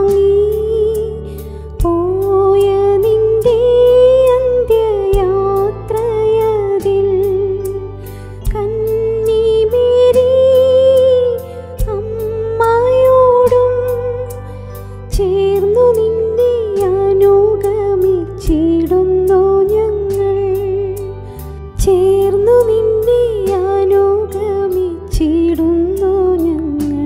താങ്ങി പോയ നിന്റെ അന്ത്യയാത്രയതിൽ കന്നിമേരി അമ്മയോടും ചേർന്നു നിന്നെ അനുഗമിച്ചിടുന്നു ഞങ്ങൾ ചേർന്നു നിന്നെ അനുഗമിച്ചിടുന്നു ഞങ്ങൾ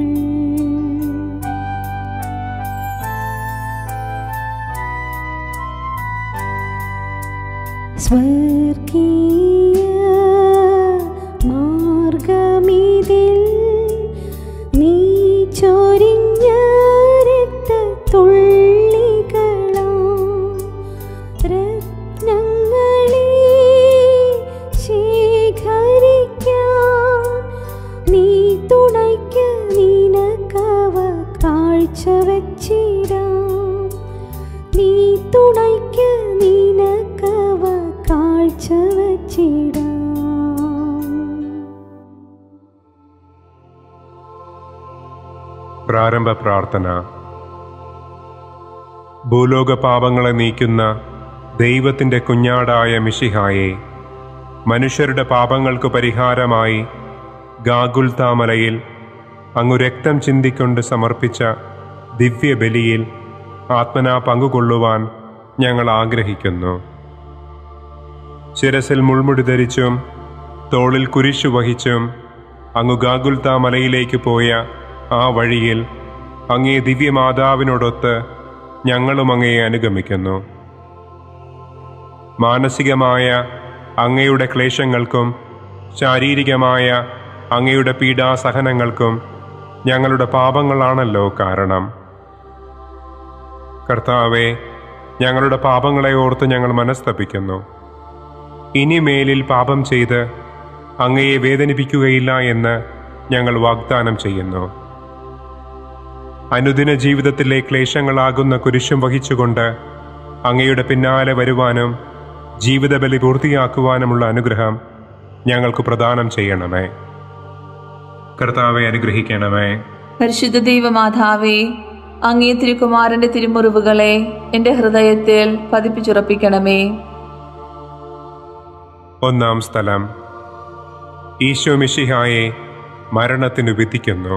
സ്വർഗീയ മാർഗമിതിൽ നീ ചൊരിഞ്ഞ രക്തത്തുള്ളികളാം രത്നങ്ങളെ ശേഖരിക്കാൻ നീ തുണയ്ക്ക് നിനക്കവ കാഴ്ചവച്ചിടാം നീ തുണയ്ക്ക് നിനക്കവ കാഴ്ചവച്ചിടാം പ്രാരംഭ പ്രാർത്ഥന ഭൂലോക പാപങ്ങളെ നീക്കുന്ന ദൈവത്തിൻ്റെ കുഞ്ഞാടായ മിഷിഹായെ മനുഷ്യരുടെ പാപങ്ങൾക്ക് പരിഹാരമായി ഗാഗുൽത്താമലയിൽ അങ്ങു രക്തം ചിന്തിക്കൊണ്ട് സമർപ്പിച്ച ദിവ്യബലിയിൽ ആത്മനാ പങ്കുകൊള്ളുവാൻ ഞങ്ങൾ ആഗ്രഹിക്കുന്നു ശിരസിൽ മുൾമുടി ധരിച്ചും തോളിൽ കുരിശു വഹിച്ചും അങ്ങു ഗാഗുൽത്താ മലയിലേക്ക് പോയ ആ വഴിയിൽ അങ്ങേ ദിവ്യമാതാവിനോടൊത്ത് ഞങ്ങളും അങ്ങയെ അനുഗമിക്കുന്നു മാനസികമായ അങ്ങയുടെ ക്ലേശങ്ങൾക്കും ശാരീരികമായ അങ്ങയുടെ പീഡാസഹനങ്ങൾക്കും ഞങ്ങളുടെ പാപങ്ങളാണല്ലോ കാരണം കർത്താവെ ഞങ്ങളുടെ പാപങ്ങളെ ഓർത്ത് ഞങ്ങൾ മനസ്തപിക്കുന്നു ഇനിമേലിൽ പാപം ചെയ്ത് അങ്ങയെ വേദനിപ്പിക്കുകയില്ല എന്ന് ഞങ്ങൾ വാഗ്ദാനം ചെയ്യുന്നു അനുദിന ജീവിതത്തിലെ ക്ലേശങ്ങളാകുന്ന കുരിശും വഹിച്ചുകൊണ്ട് അങ്ങയുടെ പിന്നാലെ വരുവാനും ജീവിതബലി പൂർത്തിയാക്കുവാനുമുള്ള അനുഗ്രഹം ഞങ്ങൾക്ക് പ്രദാനം ചെയ്യണമേ കർത്താവെ അനുഗ്രഹിക്കണമേ പരിശുദ്ധ ദൈവമാതാവേ അങ്ങേ തിരുക്കുമാരന്റെ തിരുമുറിവുകളെ എൻ്റെ ഹൃദയത്തിൽ പതിപ്പിച്ചുറപ്പിക്കണമേ ഒന്നാം സ്ഥലം ഈശോ മിശിഹായെ മരണത്തിനു വിധിക്കുന്നു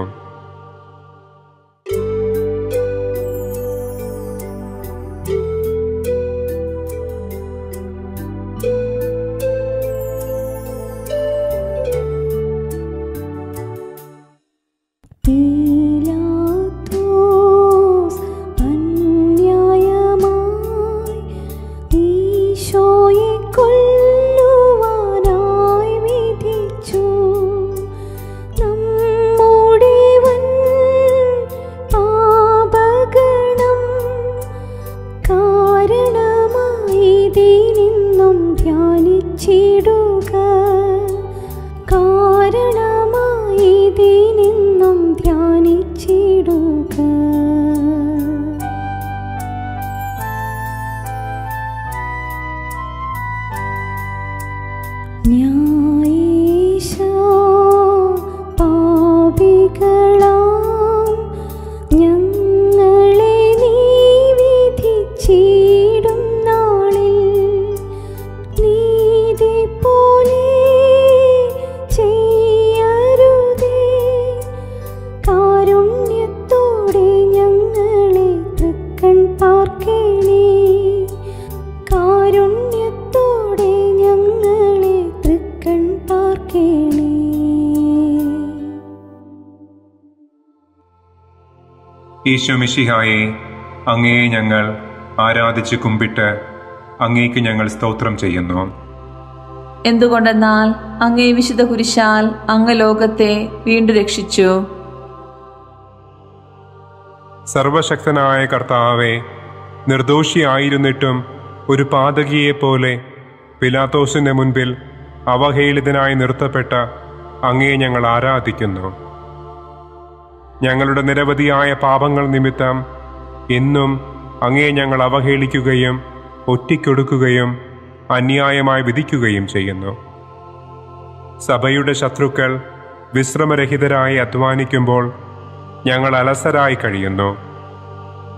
പീലാത്തോസ് അന്യായമായി ഈശോയെ കൊല്ലുവാനായി വിധിച്ചു നമ്മുടെ വൻ പാപഗണം കാരണമായി ഇതിനിന്നും ധ്യാനിച്ചിടുക കാരണമായി ഇതിനിന്നും ധ്യാനിച്ചിടുക ന്യായീശ പാപികളാം ഞങ്ങളെ നീ വിധിച്ചിടും നാളിൽ നീതി പോലെ ചെയ്യരുതേ കാരുണ്യത്തോടെ ഞങ്ങളെ തൃക്കൺ പാർക്കണേ കാരുണ്യത്തോടെ ഞങ്ങളെ തൃക്കൺ പാർക്കണേ ഈശോ മിശിഹായെ അങ്ങയെ ഞങ്ങൾ ആരാധിച്ച് കുമ്പിട്ട് അങ്ങേക്ക് ഞങ്ങൾ സ്തോത്രം ചെയ്യുന്നു എന്തുകൊണ്ടെന്നാൽ അങ്ങേ വിശുദ്ധ കുരിശാൽ അങ്ങ് ലോകത്തെ വീണ്ടും രക്ഷിച്ചു സർവശക്തനായ കർത്താവെ നിർദോഷിയായിരുന്നിട്ടും ഒരു പാതകിയെപ്പോലെ പിലാത്തോസിന്റെ മുൻപിൽ അവഹേളിതനായി നിർത്തപ്പെട്ട അങ്ങയെ ഞങ്ങൾ ആരാധിക്കുന്നു ഞങ്ങളുടെ നിരവധിയായ പാപങ്ങൾ നിമിത്തം എന്നും അങ്ങയെ ഞങ്ങൾ അവഹേളിക്കുകയും ഒറ്റിക്കൊടുക്കുകയും അന്യായമായി വിധിക്കുകയും ചെയ്യുന്നു സഭയുടെ ശത്രുക്കൾ വിശ്രമരഹിതരായി അധ്വാനിക്കുമ്പോൾ ഞങ്ങൾ അലസരായി കഴിയുന്നു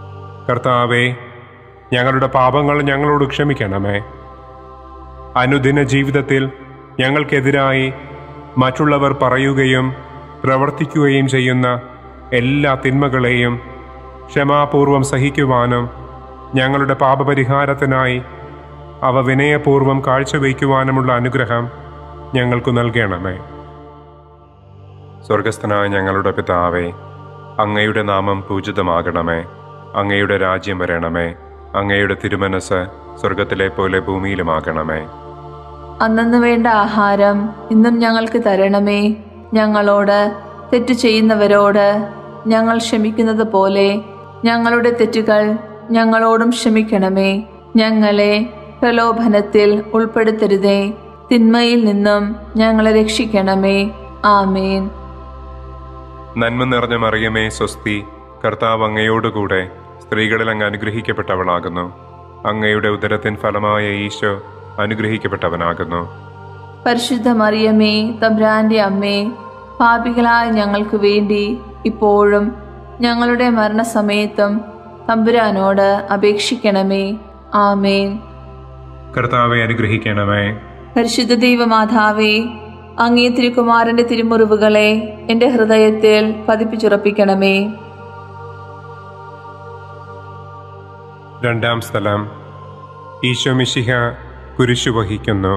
കർത്താവെ ഞങ്ങളുടെ പാപങ്ങൾ ഞങ്ങളോട് ക്ഷമിക്കണമേ അനുദിന ജീവിതത്തിൽ ഞങ്ങൾക്കെതിരായി മറ്റുള്ളവർ പറയുകയും പ്രവർത്തിക്കുകയും ചെയ്യുന്ന എല്ലാ തിന്മകളെയും ക്ഷമാപൂർവം സഹിക്കുവാനും ഞങ്ങളുടെ പാപപരിഹാരത്തിനായി അവ വിനയപൂർവം കാഴ്ചവയ്ക്കുവാനുമുള്ള അനുഗ്രഹം ഞങ്ങൾക്ക് നൽകണമേ സ്വർഗസ്ഥനായ ഞങ്ങളുടെ പിതാവേ അങ്ങയുടെ നാമം പൂജിതമാകണമേ അങ്ങയുടെ രാജ്യം വരണമേ അങ്ങയുടെ തിരുമനസ് സ്വർഗത്തിലെ പോലെ ഭൂമിയിലുമാകണമേ അന്നു വേണ്ട ആഹാരം ഇന്നും ഞങ്ങൾക്ക് തരണമേ ഞങ്ങളോട് തെറ്റു ചെയ്യുന്നവരോട് ഞങ്ങൾ ക്ഷമിക്കുന്നത് പോലെ ഞങ്ങളുടെ തെറ്റുകൾ ഞങ്ങളോടും ക്ഷമിക്കണമേ ഞങ്ങളെ പ്രലോഭനത്തിൽ ഉൾപ്പെടുത്തരുതേ തിന്മയിൽ നിന്നും ഞങ്ങളെ രക്ഷിക്കണമേ ആമേൻ നന്മ നിറഞ്ഞ മറിയമേ സ്വസ്തി കർത്താവ് അങ്ങയോടുകൂടെ സ്ത്രീകളിൽ അങ്ങ് അനുഗ്രഹിക്കപ്പെട്ടവളാകുന്നു അങ്ങയുടെ ഉദരത്തിൻ ഫലമായ ഈശോ അനുഗ്രഹിക്കപ്പെട്ടവനാകുന്നു പരിശുദ്ധ മറിയമേ തബ്രാന്റെ അമ്മേ പാപികളായ ഞങ്ങൾക്ക് വേണ്ടി ഇപ്പോഴും ഞങ്ങളുടെ മരണസമയത്തും തമ്പുരാനോട് അപേക്ഷിക്കണമേ ആമേൻ കർത്താവെ അനുഗ്രഹിക്കണമേ പരിശുദ്ധ ദൈവമാതാവേ അങ്ങേ തിരുക്കുമാരന്റെ തിരുമുറിവുകളെ എൻ്റെ ഹൃദയത്തിൽ പതിപ്പിച്ചുറപ്പിക്കണമേ രണ്ടാം സ്ഥലം ഈശോ മിശിഹ കുരിശു വഹിക്കുന്നു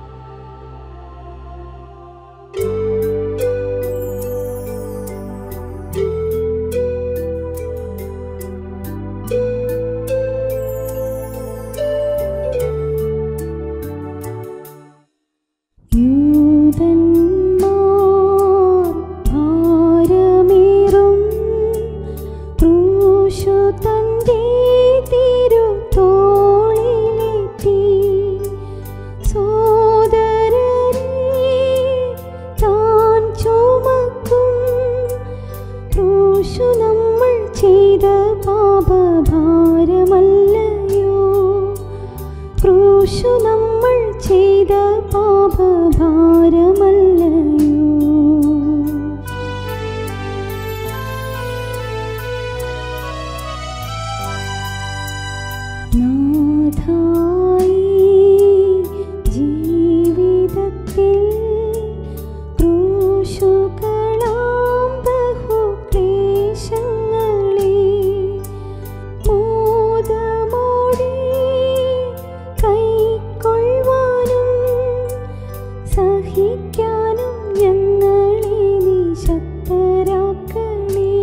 യൂതന്മാർ ഭാരമേറും ക്രൂശു തന്റെ തിരുത്തോളിലേറ്റി. സോദരരെ താൻ ചുമക്കും ക്രൂശു നമ്മൾ ചെയ്ത പാപഭാരമല്ലയോ ക്രൂശു നമ്മൾ ചെയ്ത പാപഭാരമല്ലയോ നാഥായി ജീവിതത്തിൽ ക്രൂശുകളാം ബഹുക്ലേശങ്ങളെ മോദമോടെ കൈക്കൊള്ളുവാനും സഹിക്കാനും ഞങ്ങളെ നീ ശക്തരാക്കണേ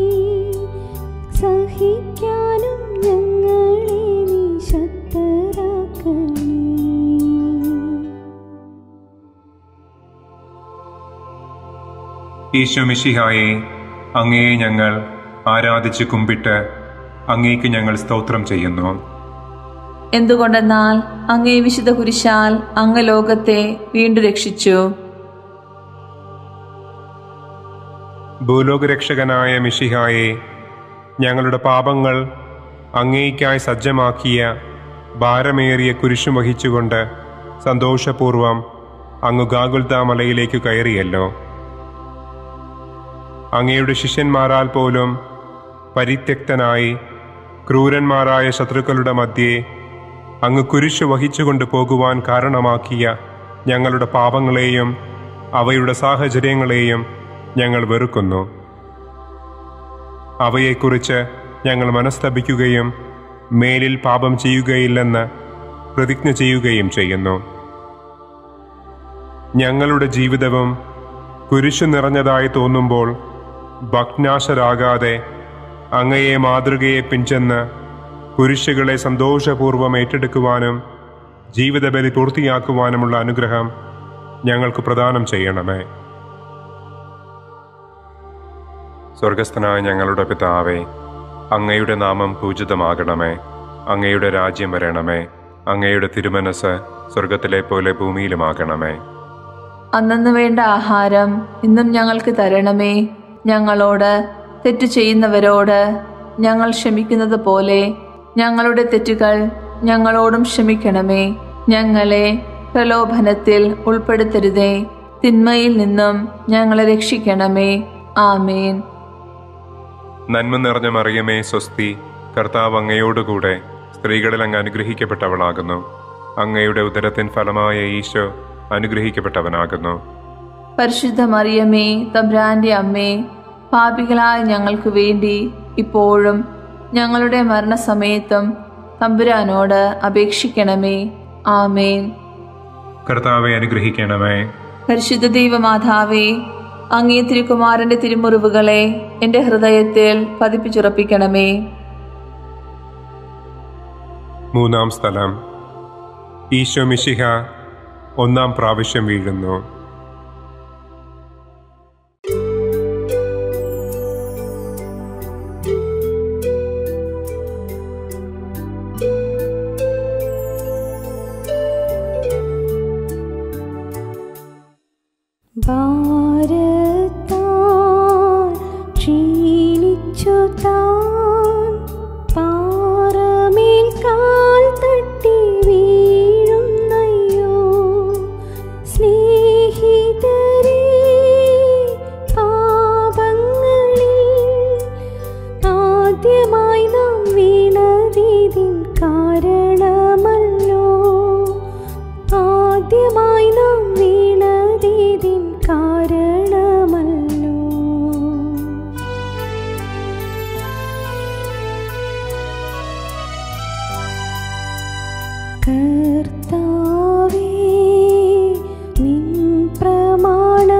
സഹിക്കാനും ഞങ്ങളെ നീ ശക്തരാക്കണേ ഈശോ മിശിഹായെ അങ്ങയെ ഞങ്ങൾ ആരാധിച്ച് കുമ്പിട്ട് അങ്ങേക്ക് ഞങ്ങൾ സ്തോത്രം ചെയ്യുന്നു എന്തുകൊണ്ടെന്നാൽ അങ്ങേ വിശുദ്ധ കുരിശാൽ അങ്ങ് ലോകത്തെ വീണ്ടും രക്ഷിച്ചു ഭൂലോകരക്ഷകനായ മിശിഹായെ ഞങ്ങളുടെ പാപങ്ങൾ അങ്ങേയ്ക്കായി സജ്ജമാക്കിയ ഭാരമേറിയ കുരിശു വഹിച്ചുകൊണ്ട് സന്തോഷപൂർവം അങ്ങ് ഗാഗുൽത്ത മലയിലേക്ക് കയറിയല്ലോ അങ്ങയുടെ ശിഷ്യന്മാരാൽ പോലും പരിത്യക്തനായി ക്രൂരന്മാരായ ശത്രുക്കളുടെ മധ്യേ അങ്ങ് കുരിശു വഹിച്ചുകൊണ്ട് പോകുവാൻ കാരണമാക്കിയ ഞങ്ങളുടെ പാപങ്ങളെയും അവയുടെ സാഹചര്യങ്ങളെയും ഞങ്ങൾ വെറുക്കുന്നു അവയെക്കുറിച്ച് ഞങ്ങൾ മനസ്തപിക്കുകയും മേലിൽ പാപം ചെയ്യുകയില്ലെന്ന് പ്രതിജ്ഞ ചെയ്യുകയും ചെയ്യുന്നു ഞങ്ങളുടെ ജീവിതവും കുരിശു നിറഞ്ഞതായി തോന്നുമ്പോൾ ഭഗ്നാശരാകാതെ അങ്ങയെ മാതൃകയെ പിഞ്ചെന്ന് കുരിശുകളെ സന്തോഷപൂർവ്വം ഏറ്റെടുക്കുവാനും ജീവിതബലി പൂർത്തിയാക്കുവാനുമുള്ള അനുഗ്രഹം ഞങ്ങൾക്ക് പ്രദാനം ചെയ്യണമേ സ്വർഗസ്ഥനായ ഞങ്ങളുടെ പിതാവേ അങ്ങയുടെ നാമം പൂജിതമാകണമേ അങ്ങയുടെ രാജ്യം വരണമേ അങ്ങയുടെ തിരുമനസ് സ്വർഗത്തിലെ പോലെ ഭൂമിയിലുമാകണമേ അന്നു വേണ്ട ആഹാരം ഇന്നും ഞങ്ങൾക്ക് തരണമേ ഞങ്ങളോട് തെറ്റു ചെയ്യുന്നവരോട് ഞങ്ങൾ ക്ഷമിക്കുന്നത് പോലെ ഞങ്ങളുടെ തെറ്റുകൾ ഞങ്ങളോടും ക്ഷമിക്കണമേ ഞങ്ങളെ പ്രലോഭനത്തിൽ ഉൾപ്പെടുത്തരുതേ തിന്മയിൽ നിന്നും ഞങ്ങളെ രക്ഷിക്കണമേ ആമേൻ നന്മ നിറഞ്ഞ മറിയമേ സ്വസ്തി കർത്താവ് അങ്ങയോടുകൂടെ സ്ത്രീകളിൽ അങ്ങ് അനുഗ്രഹിക്കപ്പെട്ടവളാകുന്നു അങ്ങയുടെ ഉദരത്തിൻ ഫലമായ ഈശോ അനുഗ്രഹിക്കപ്പെട്ടവനാകുന്നു പരിശുദ്ധ മറിയമേ തബ്രാന്റെ അമ്മേ പാപികളായ ഞങ്ങൾക്ക് വേണ്ടി ഇപ്പോഴും ഞങ്ങളുടെ മരണസമയത്തും തമ്പുരാനോട് അപേക്ഷിക്കണമേ ആമേൻ കർത്താവെ അനുഗ്രഹിക്കണമേ പരിശുദ്ധ ദൈവമാതാവേ അങ്ങേ തിരുക്കുമാരന്റെ തിരുമുറിവുകളെ എൻ്റെ ഹൃദയത്തിൽ പതിപ്പിച്ചുറപ്പിക്കണമേ മൂന്നാം സ്ഥലം ഈശോ മിശിഹ ഒന്നാം പ്രാവശ്യം വീഴുന്നു ഭാരത്താൽ ക്ഷീണിച്ചു താൻ പാറമേൽ കാൽ തട്ടി വീഴുന്നയ്യോ സ്നേഹിതരേ പാപങ്ങളിൽ ആദ്യമായി നാം വീണതിൻ കാരണമല്ലോ ആദ്യമായി നാം വീണതിൻ കാരണമല്ലോ കർത്താവേ നിൻ പ്രമാണ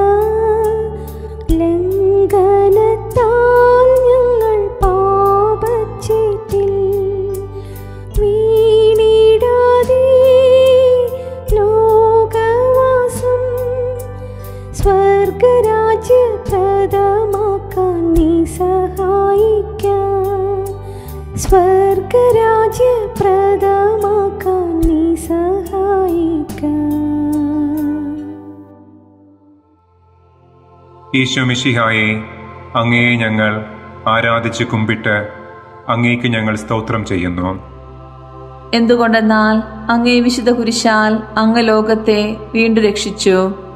ലംഘനത്താൽ ഞങ്ങൾ പാപച്ചേറ്റിൽ വീണിടാതെ ലോകവാസം സ്വർഗരാജ്യ പ്രദമാക്കാൻ നീ സഹായിക്കാൻ സ്വർഗരാജ്യ പ്രദമാക്കാൻ നീ സഹായിക്കാൻ ഈശോ മിശിഹായെ അങ്ങയെ ഞങ്ങൾ ആരാധിച്ച് കുമ്പിട്ട് അങ്ങേക്ക് ഞങ്ങൾ സ്തോത്രം ചെയ്യുന്നു എന്തുകൊണ്ടെന്നാൽ അങ്ങേ വിശുദ്ധ കുരിശാൽ അങ്ങ് ലോകത്തെ വീണ്ടും രക്ഷിച്ചു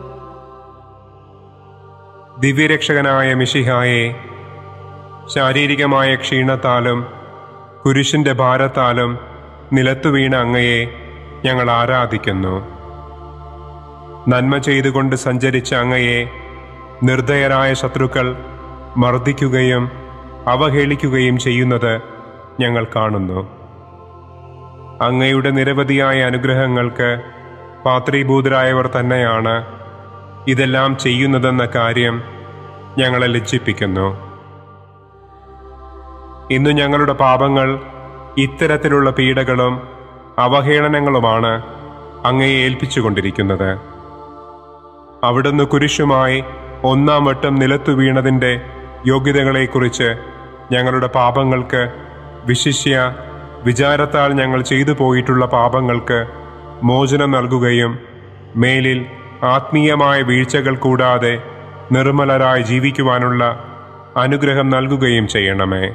ദിവ്യരക്ഷകനായ മിശിഹായെ ശാരീരികമായ ക്ഷീണത്താലും കുരിശിന്റെ ഭാരത്താലും നിലത്തു വീണ അങ്ങയെ ഞങ്ങൾ ആരാധിക്കുന്നു നന്മ ചെയ്തുകൊണ്ട് സഞ്ചരിച്ച അങ്ങയെ നിർദ്ദയരായ ശത്രുക്കൾ മർദ്ദിക്കുകയും അവഹേളിക്കുകയും ചെയ്യുന്നത് ഞങ്ങൾ കാണുന്നു അങ്ങയുടെ നിരവധിയായ അനുഗ്രഹങ്ങൾക്ക് പാത്രീഭൂതരായവർ തന്നെയാണ് ഇതെല്ലാം ചെയ്യുന്നതെന്ന കാര്യം ഞങ്ങളെ ലജ്ജിപ്പിക്കുന്നു ഇന്ന് ഞങ്ങളുടെ പാപങ്ങൾ ഇത്തരത്തിലുള്ള പീഡകളും അവഹേളനങ്ങളുമാണ് അങ്ങയെ ഏൽപ്പിച്ചുകൊണ്ടിരിക്കുന്നത് അവിടുന്ന് കുരിശുമായി ഒന്നാം വട്ടം നിലത്തു വീണതിൻ്റെ യോഗ്യതകളെക്കുറിച്ച് ഞങ്ങളുടെ പാപങ്ങൾക്ക് വിശിഷ്യ വിചാരത്താൽ ഞങ്ങൾ ചെയ്തു പോയിട്ടുള്ള പാപങ്ങൾക്ക് മോചനം നൽകുകയും മേലിൽ ആത്മീയമായ വീഴ്ചകൾ കൂടാതെ നിർമ്മലരായി ജീവിക്കുവാനുള്ള അനുഗ്രഹം നൽകുകയും ചെയ്യണമേ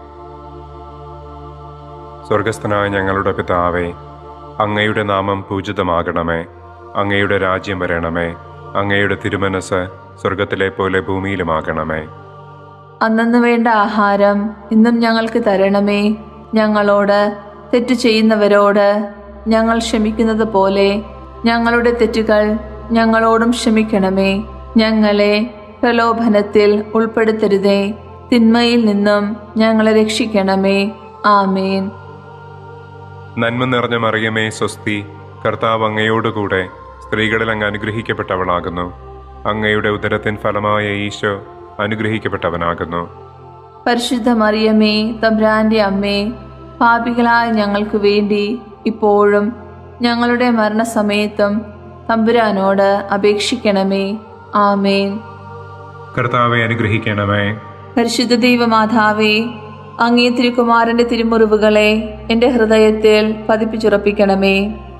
സ്വർഗസ്ഥനായ ഞങ്ങളുടെ പിതാവേ അങ്ങയുടെ നാമം പൂജിതമാകണമേ അങ്ങയുടെ രാജ്യം വരണമേ അങ്ങയുടെ തിരുമനസ് സ്വർഗത്തിലെ പോലെ ഭൂമിയിലുമാകണമേ അന്നു വേണ്ട ആഹാരം ഇന്നും ഞങ്ങൾക്ക് തരണമേ ഞങ്ങളോട് തെറ്റു ചെയ്യുന്നവരോട് ഞങ്ങൾ ക്ഷമിക്കുന്നത് പോലെ ഞങ്ങളുടെ തെറ്റുകൾ ഞങ്ങളോടും ക്ഷമിക്കണമേ ഞങ്ങളെ പ്രലോഭനത്തിൽ ഉൾപ്പെടുത്തരുതേ തിന്മയിൽ നിന്നും ഞങ്ങളെ രക്ഷിക്കണമേ ആമേൻ നന്മ നിറഞ്ഞ മറിയമേ സ്വസ്തി കർത്താവ് അങ്ങയോടുകൂടെ സ്ത്രീകളിൽ അങ്ങ് അനുഗ്രഹിക്കപ്പെട്ടവളാകുന്നു അങ്ങയുടെ ഉദരത്തിൻ ഫലമായ ഈശോ അനുഗ്രഹിക്കപ്പെട്ടവനാകുന്നു പരിശുദ്ധ മറിയമേ തബ്രാന്റെ അമ്മേ പാപികളായ ഞങ്ങൾക്ക് വേണ്ടി ഇപ്പോഴും ഞങ്ങളുടെ മരണസമയത്തും തമ്പുരാനോട് അപേക്ഷിക്കണമേ ആമേൻ കർത്താവെ അനുഗ്രഹിക്കണമേ പരിശുദ്ധ ദൈവമാതാവേ അങ്ങേ തിരുക്കുമാരന്റെ തിരുമുറിവുകളെ എൻ്റെ ഹൃദയത്തിൽ പതിപ്പിച്ചുറപ്പിക്കണമേ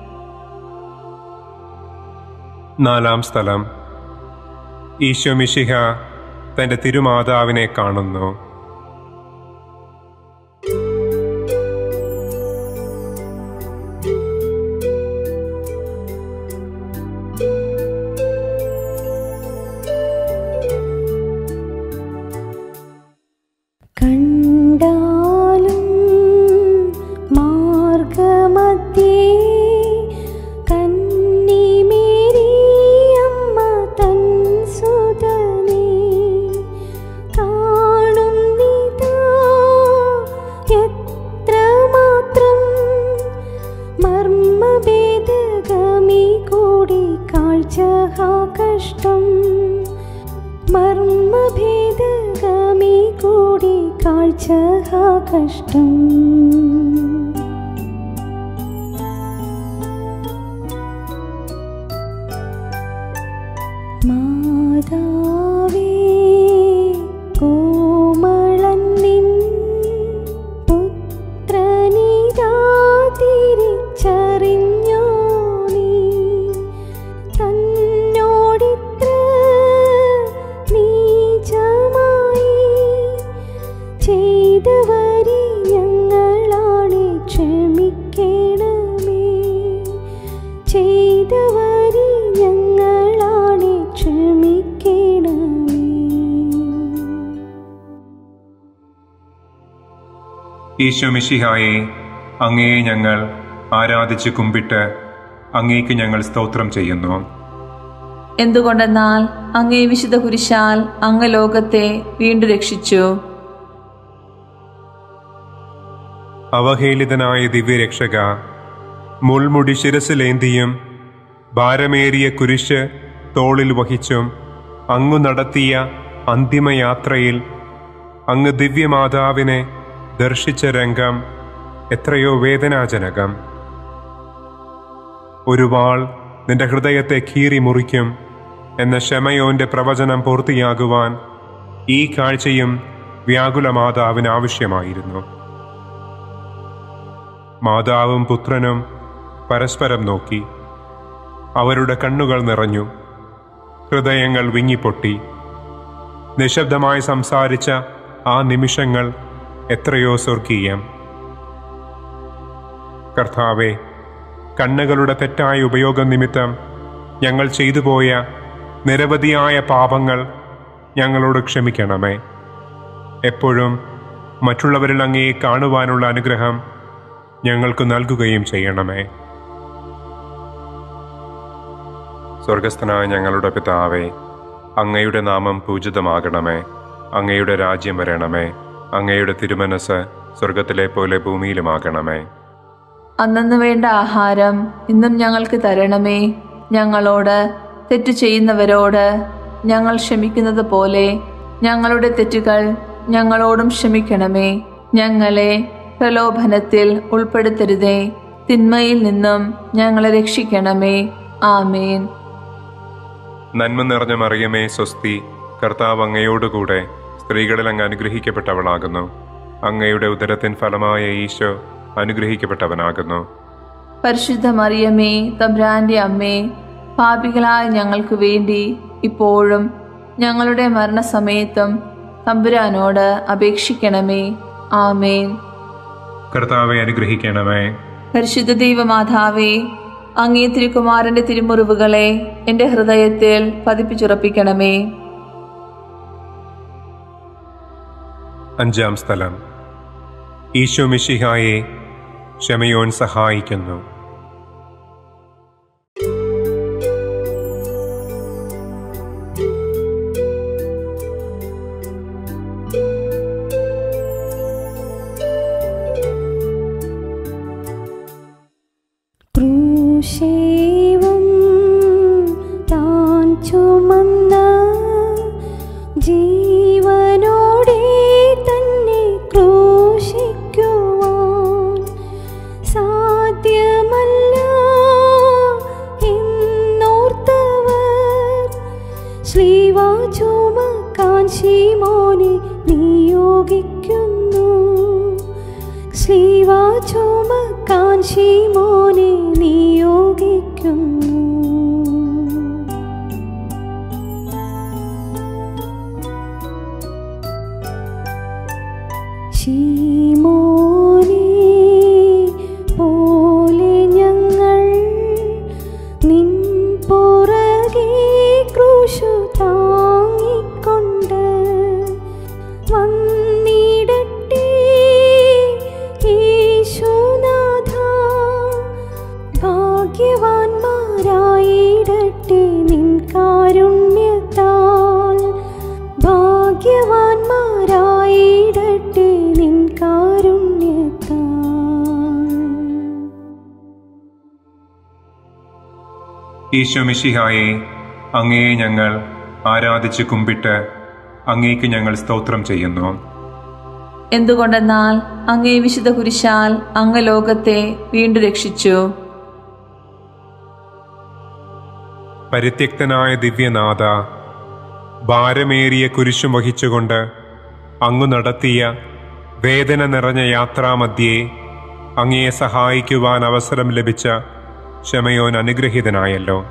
നാലാം സ്ഥലം ഈശോ മിശിഹ തന്റെ തിരുമാതാവിനെ കാണുന്നു കണ്ടാലും ഹാ കഷ്ടം മർമ്മഭേദഗമി കൂടി കാഴ്ച ഹാ കഷ്ടം മാതാവേ കോമളൻ നിൻ പുത്രനിതാ തിരിച്ചറിഞ്ഞോ നീ തന്നോടിത്ര നീചമായി ചെയ്തവരി ഞങ്ങളാണ് ക്ഷമിക്കണമേ ചെയ്തവരി ഞങ്ങളാണ് ക്ഷമിക്കണമേ ഈശോ മിശിഹായെ അങ്ങയെ ഞങ്ങൾ ആരാധിച്ച് കുമ്പിട്ട് അങ്ങേക്ക് ഞങ്ങൾ സ്തോത്രം ചെയ്യുന്നു എന്തുകൊണ്ടെന്നാൽ അങ്ങേ വിശുദ്ധ കുരിശാൽ അങ്ങ് ലോകത്തെ വീണ്ടും രക്ഷിച്ചു അവഹേളിതനായ ദിവ്യരക്ഷക മുൾമുടി ശിരസിലേന്തിയും ഭാരമേറിയ കുരിശ് തോളിൽ വഹിച്ചും അങ്ങു നടത്തിയ അന്തിമയാത്രയിൽ അങ്ങ് ദിവ്യമാതാവിനെ ദർശിച്ച രംഗം എത്രയോ വേദനാജനകം ഒരു വാൾ നിന്റെ ഹൃദയത്തെ കീറി മുറിക്കും എന്ന ഷമയോന്റെ പ്രവചനം പൂർത്തിയാകുവാൻ ഈ കാഴ്ചയും വ്യാകുല മാതാവിന് ആവശ്യമായിരുന്നു മാതാവും പുത്രനും പരസ്പരം നോക്കി അവരുടെ കണ്ണുകൾ നിറഞ്ഞു ഹൃദയങ്ങൾ വിങ്ങിപ്പൊട്ടി നിശബ്ദമായി സംസാരിച്ച ആ നിമിഷങ്ങൾ എത്രയോ സ്വർഗീയം കർത്താവെ കണ്ണുകളുടെ തെറ്റായ ഉപയോഗം നിമിത്തം ഞങ്ങൾ ചെയ്തു പോയ നിരവധിയായ പാപങ്ങൾ ഞങ്ങളോട് ക്ഷമിക്കണമേ എപ്പോഴും മറ്റുള്ളവരിൽ അങ്ങയെ കാണുവാനുള്ള അനുഗ്രഹം ഞങ്ങൾക്ക് നൽകുകയും ചെയ്യണമേ സ്വർഗസ്ഥനായ ഞങ്ങളുടെ പിതാവേ അങ്ങയുടെ നാമം പൂജിതമാകണമേ അങ്ങയുടെ രാജ്യം വരണമേ അങ്ങയുടെ തിരുമനസ് സ്വർഗത്തിലെ പോലെ ഭൂമിയിലുമാകണമേ അന്നു വേണ്ട ആഹാരം ഇന്നും ഞങ്ങൾക്ക് തരണമേ ഞങ്ങളോട് തെറ്റു ചെയ്യുന്നവരോട് ഞങ്ങൾ ക്ഷമിക്കുന്നത് പോലെ ഞങ്ങളുടെ തെറ്റുകൾ ഞങ്ങളോടും ക്ഷമിക്കണമേ ഞങ്ങളെ പ്രലോഭനത്തിൽ ഉൾപ്പെടുത്തരുതേ തിന്മയിൽ നിന്നും ഞങ്ങളെ രക്ഷിക്കണമേ ആമേൻ നന്മ നിറഞ്ഞ മറിയമേ സ്വസ്തി കർത്താവ് അങ്ങയോടുകൂടെ സ്ത്രീകളിൽ അങ്ങ് അനുഗ്രഹിക്കപ്പെട്ടവളാകുന്നു അങ്ങയുടെ ഉദരത്തിൻ ഫലമായ ഈശോ അനുഗ്രഹിക്കപ്പെട്ടവനാകുന്നു പരിശുദ്ധ മറിയമേ തബ്രാന്റെ അമ്മേ പാപികളായ ഞങ്ങൾക്ക് വേണ്ടി ഇപ്പോഴും ഞങ്ങളുടെ മരണസമയത്തും തമ്പുരാനോട് അപേക്ഷിക്കണമേ ആമേൻ കർത്താവെ അനുഗ്രഹിക്കണമേ പരിശുദ്ധ ദൈവമാതാവേ അങ്ങേ തിരുക്കുമാരന്റെ തിരുമുറിവുകളെ എൻ്റെ ഹൃദയത്തിൽ പതിപ്പിച്ചുറപ്പിക്കണമേ അഞ്ചാം സ്ഥലം ഈശോ മിശിഹായെ ക്ഷമയോൻ സഹായിക്കുന്നു ക്രൂശേവം താൻ ചുമന്ന ജീവനോടെ തന്നെ ക്രൂശിക്കുവാൻ സാധ്യമല്ല എന്നോർത്തവർ ശ്രീവാ ചുമക്കാൻ ശീമോനെ നിയോഗിക്കുന്നു ശ്രീവാ ചുമക്കാൻ ശീമോനെ നിയോഗിക്കുന്നു ശീമോനെ പോലെ ഞങ്ങൾ നിൻ പുറകെ ക്രൂശു താങ്ങിക്കൊണ്ട് വന്നിടട്ടെ യേശുനാഥ ഭാഗ്യവാന്മാരാ ഈശോ മിശിഹായെ അങ്ങയെ ഞങ്ങൾ ആരാധിച്ച് കുമ്പിട്ട് അങ്ങേക്ക് ഞങ്ങൾ സ്തോത്രം ചെയ്യുന്നു എന്തുകൊണ്ടെന്നാൽ അങ്ങേ വിശുദ്ധ കുരിശാൽ അങ്ങ് ലോകത്തെ വീണ്ടും രക്ഷിച്ചു പരിത്യക്തനായ ദിവ്യനാഥ ഭാരമേറിയ കുരിശും വഹിച്ചുകൊണ്ട് അങ്ങു നടത്തിയ വേദന നിറഞ്ഞ യാത്രാമധ്യേ അങ്ങയെ സഹായിക്കുവാൻ അവസരം ലഭിച്ച ക്ഷമയോൻ അനുഗ്രഹീതനായല്ലോ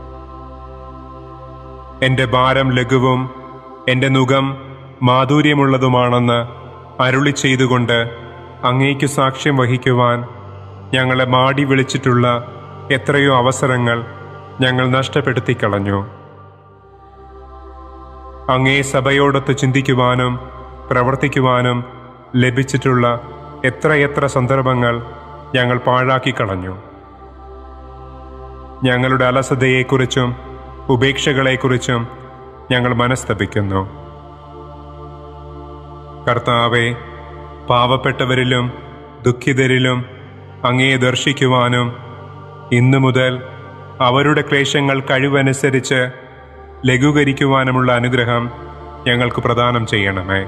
എന്റെ ഭാരം ലഘുവും എന്റെ നുകം മാധുര്യമുള്ളതുമാണെന്ന് അരുളി ചെയ്തുകൊണ്ട് അങ്ങേക്ക് സാക്ഷ്യം വഹിക്കുവാൻ ഞങ്ങളെ മാടി വിളിച്ചിട്ടുള്ള എത്രയോ അവസരങ്ങൾ ഞങ്ങൾ നഷ്ടപ്പെടുത്തി കളഞ്ഞു അങ്ങേ സഭയോടൊത്ത് ചിന്തിക്കുവാനും പ്രവർത്തിക്കുവാനും ലഭിച്ചിട്ടുള്ള എത്രയെത്ര സന്ദർഭങ്ങൾ ഞങ്ങൾ പാഴാക്കി കളഞ്ഞു ഞങ്ങളുടെ അലസതയെക്കുറിച്ചും ഉപേക്ഷകളെക്കുറിച്ചും ഞങ്ങൾ മനസ്തപിക്കുന്നു കർത്താവെ പാവപ്പെട്ടവരിലും ദുഃഖിതരിലും അങ്ങയെ ദർശിക്കുവാനും ഇന്നു മുതൽ അവരുടെ ക്ലേശങ്ങൾ കഴിവനുസരിച്ച് ലഘൂകരിക്കുവാനുമുള്ള അനുഗ്രഹം ഞങ്ങൾക്ക് പ്രദാനം ചെയ്യണമേ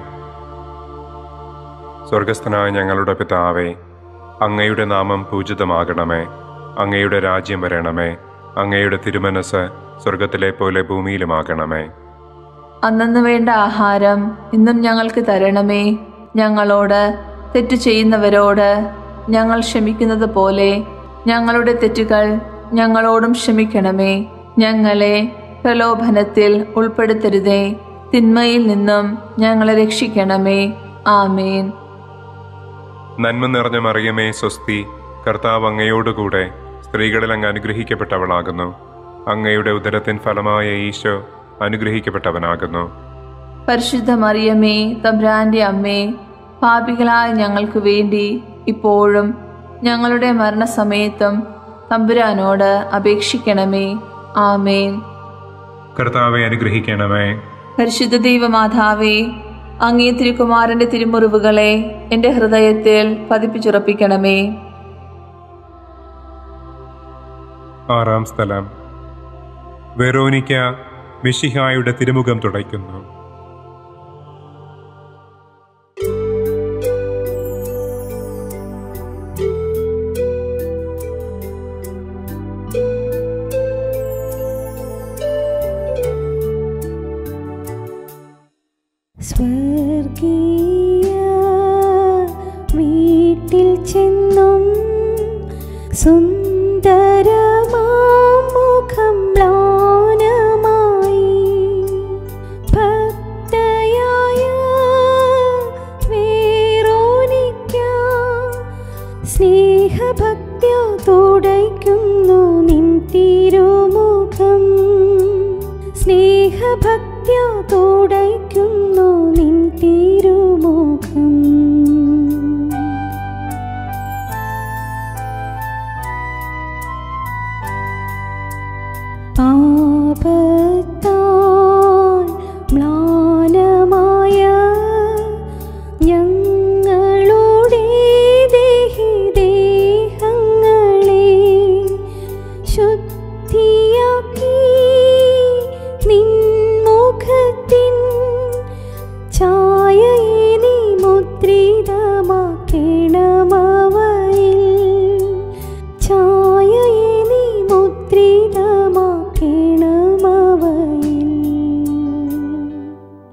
സ്വർഗസ്ഥനായ ഞങ്ങളുടെ പിതാവേ അങ്ങയുടെ നാമം പൂജിതമാകണമേ അങ്ങയുടെ രാജ്യം വരണമേ അങ്ങയുടെ തിരുമനസ് സ്വർഗത്തിലെ പോലെ ഭൂമിയിലുമാകണമേ അന്നു വേണ്ട ആഹാരം ഇന്നും ഞങ്ങൾക്ക് തരണമേ ഞങ്ങളോട് തെറ്റു ചെയ്യുന്നവരോട് ഞങ്ങൾ ക്ഷമിക്കുന്നത് പോലെ ഞങ്ങളുടെ തെറ്റുകൾ ഞങ്ങളോടും ക്ഷമിക്കണമേ ഞങ്ങളെ പ്രലോഭനത്തിൽ ഉൾപ്പെടുത്തരുതേ തിന്മയിൽ നിന്നും ഞങ്ങളെ രക്ഷിക്കണമേ ആമേൻ നന്മ നിറഞ്ഞ മറിയമേ സ്വസ്തി കർത്താവ് അങ്ങയോടുകൂടെ സ്ത്രീകളിൽ അങ്ങ് അനുഗ്രഹിക്കപ്പെട്ടവളാകുന്നു അങ്ങയുടെ ഉദരത്തിൻ ഫലമായ ഈശോ അനുഗ്രഹിക്കപ്പെട്ടവനാകുന്നു പരിശുദ്ധ മറിയമേ തബ്രാന്റെ അമ്മേ പാപികളായ ഞങ്ങൾക്ക് വേണ്ടി ഇപ്പോഴും ഞങ്ങളുടെ മരണസമയത്തും തമ്പുരാനോട് അപേക്ഷിക്കണമേ ആമേൻ കർത്താവെ അനുഗ്രഹിക്കണമേ പരിശുദ്ധ ദൈവമാതാവേ അങ്ങേ തിരുക്കുമാരന്റെ തിരുമുറിവുകളെ എൻ്റെ ഹൃദയത്തിൽ പതിപ്പിച്ചുറപ്പിക്കണമേ ആറാം സ്ഥലം വെറോനിക്ക മിഷിഹായുടെ തിരുമുഖം തുടയ്ക്കുന്നു സ്വർഗീയ വീട്ടിൽ ചെന്നും സുന്ദരമാം മുഖം മ്ലാനമായി ഭക്തയായ വേറോനിക്ക സ്നേഹഭക്ത്യ തുടയ്ക്കുന്നു നിൻ തിരുമുഖം സ്നേഹഭക്ത്യ തുടയ്ക്കുന്നു നിൻ തിരുമുഖം പാപത്താൽ മ്ലാനമായ ഞങ്ങളുടെ ദേഹിദേഹങ്ങളെ ശുദ്ധിയാക്കി നിൻമുഖത്തിൻ ഛായയെ നീ മുദ്രിതമാക്കണമവയിൽ ഛായയെ നീ മുദ്രിതമാക്കണമവയിൽ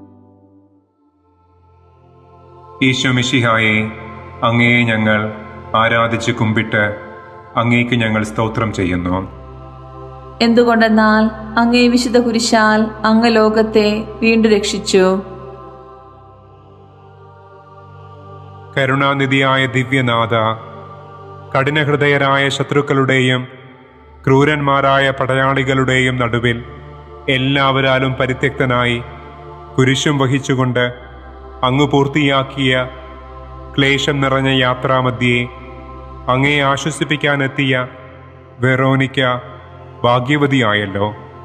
ഈശോ മിഷിഹായെ അങ്ങയെ ഞങ്ങൾ ആരാധിച്ച് കുമ്പിട്ട് അങ്ങേക്ക് ഞങ്ങൾ സ്തോത്രം ചെയ്യുന്നു എന്തുകൊണ്ടെന്നാൽ അങ്ങേ വിശുദ്ധ കുരിശാൽ അങ്ങ് ലോകത്തെ വീണ്ടും രക്ഷിച്ചു കരുണാനിധിയായ ദിവ്യനാഥ കഠിനഹൃദയരായ ശത്രുക്കളുടെയും ക്രൂരന്മാരായ പടയാളികളുടെയും നടുവിൽ എല്ലാവരാലും പരിത്യക്തനായി കുരിശും വഹിച്ചുകൊണ്ട് അങ്ങ് പൂർത്തിയാക്കിയ ക്ലേശം നിറഞ്ഞ യാത്രാമധ്യേ അങ്ങയെ ആശ്വസിപ്പിക്കാനെത്തിയ വെറോനിക്ക ഭാഗ്യവതിയായല്ലോ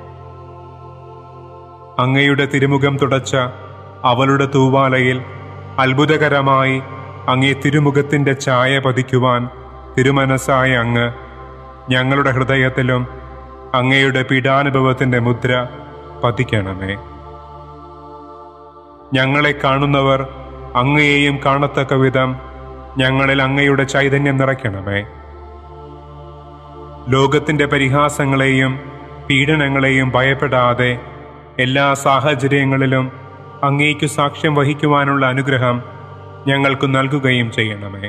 അങ്ങയുടെ തിരുമുഖം തുടച്ച അവളുടെ തൂവാലയിൽ അത്ഭുതകരമായി അങ്ങേ തിരുമുഖത്തിന്റെ ഛായ പതിക്കുവാൻ തിരുമനസ്സായ അങ്ങ് ഞങ്ങളുടെ ഹൃദയത്തിലും അങ്ങയുടെ പീഡാനുഭവത്തിന്റെ മുദ്ര പതിക്കണമേ ഞങ്ങളെ കാണുന്നവർ അങ്ങയെയും കാണത്തക്ക വിധം ഞങ്ങളിൽ അങ്ങയുടെ ചൈതന്യം നിറയ്ക്കണമേ ലോകത്തിന്റെ പരിഹാസങ്ങളെയും പീഡനങ്ങളെയും ഭയപ്പെടാതെ എല്ലാ സാഹചര്യങ്ങളിലും അങ്ങേക്കു സാക്ഷ്യം വഹിക്കുവാനുള്ള അനുഗ്രഹം ഞങ്ങൾക്ക് നൽകുകയും ചെയ്യണമേ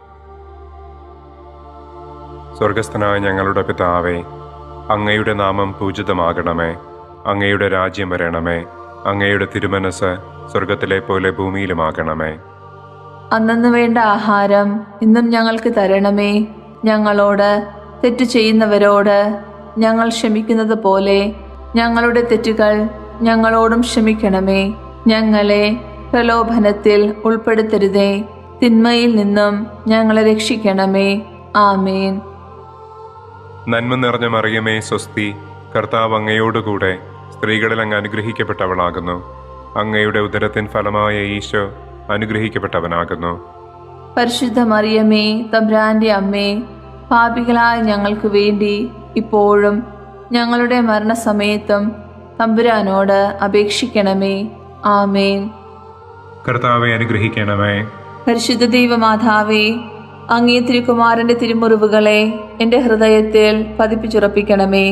സ്വർഗസ്ഥനായ ഞങ്ങളുടെ പിതാവേ അങ്ങയുടെ നാമം പൂജിതമാകണമേ അങ്ങയുടെ രാജ്യം വരണമേ അങ്ങയുടെ തിരുമനസ് സ്വർഗത്തിലെ പോലെ ഭൂമിയിലുമാകണമേ അന്നു വേണ്ട ആഹാരം ഇന്നും ഞങ്ങൾക്ക് തരണമേ ഞങ്ങളോട് തെറ്റു ചെയ്യുന്നവരോട് ഞങ്ങൾ ക്ഷമിക്കുന്നത് പോലെ ഞങ്ങളുടെ തെറ്റുകൾ ഞങ്ങളോടും ക്ഷമിക്കണമേ ഞങ്ങളെ പ്രലോഭനത്തിൽ ഉൾപ്പെടുത്തരുതേ തിന്മയിൽ നിന്നും ഞങ്ങളെ രക്ഷിക്കണമേ ആമേൻ നന്മ നിറഞ്ഞ മറിയമേ സ്വസ്തി കർത്താവ് അങ്ങയോടുകൂടെ സ്ത്രീകളിൽ അങ്ങ് അനുഗ്രഹിക്കപ്പെട്ടവളാകുന്നു അങ്ങയുടെ ഉദരത്തിൻ ഫലമായ ഈശോ അനുഗ്രഹിക്കപ്പെട്ടവനാകുന്നു പരിശുദ്ധ മറിയമേ തബ്രാന്റെ അമ്മേ പാപികളായ ഞങ്ങൾക്ക് വേണ്ടി ഇപ്പോഴും ഞങ്ങളുടെ മരണസമയത്തും തമ്പുരാനോട് അപേക്ഷിക്കണമേ ആമേൻ കർത്താവെ അനുഗ്രഹിക്കണമേ പരിശുദ്ധ ദൈവമാതാവേ അങ്ങേ തിരുക്കുമാരന്റെ തിരുമുറിവുകളെ എൻ്റെ ഹൃദയത്തിൽ പതിപ്പിച്ചുറപ്പിക്കണമേ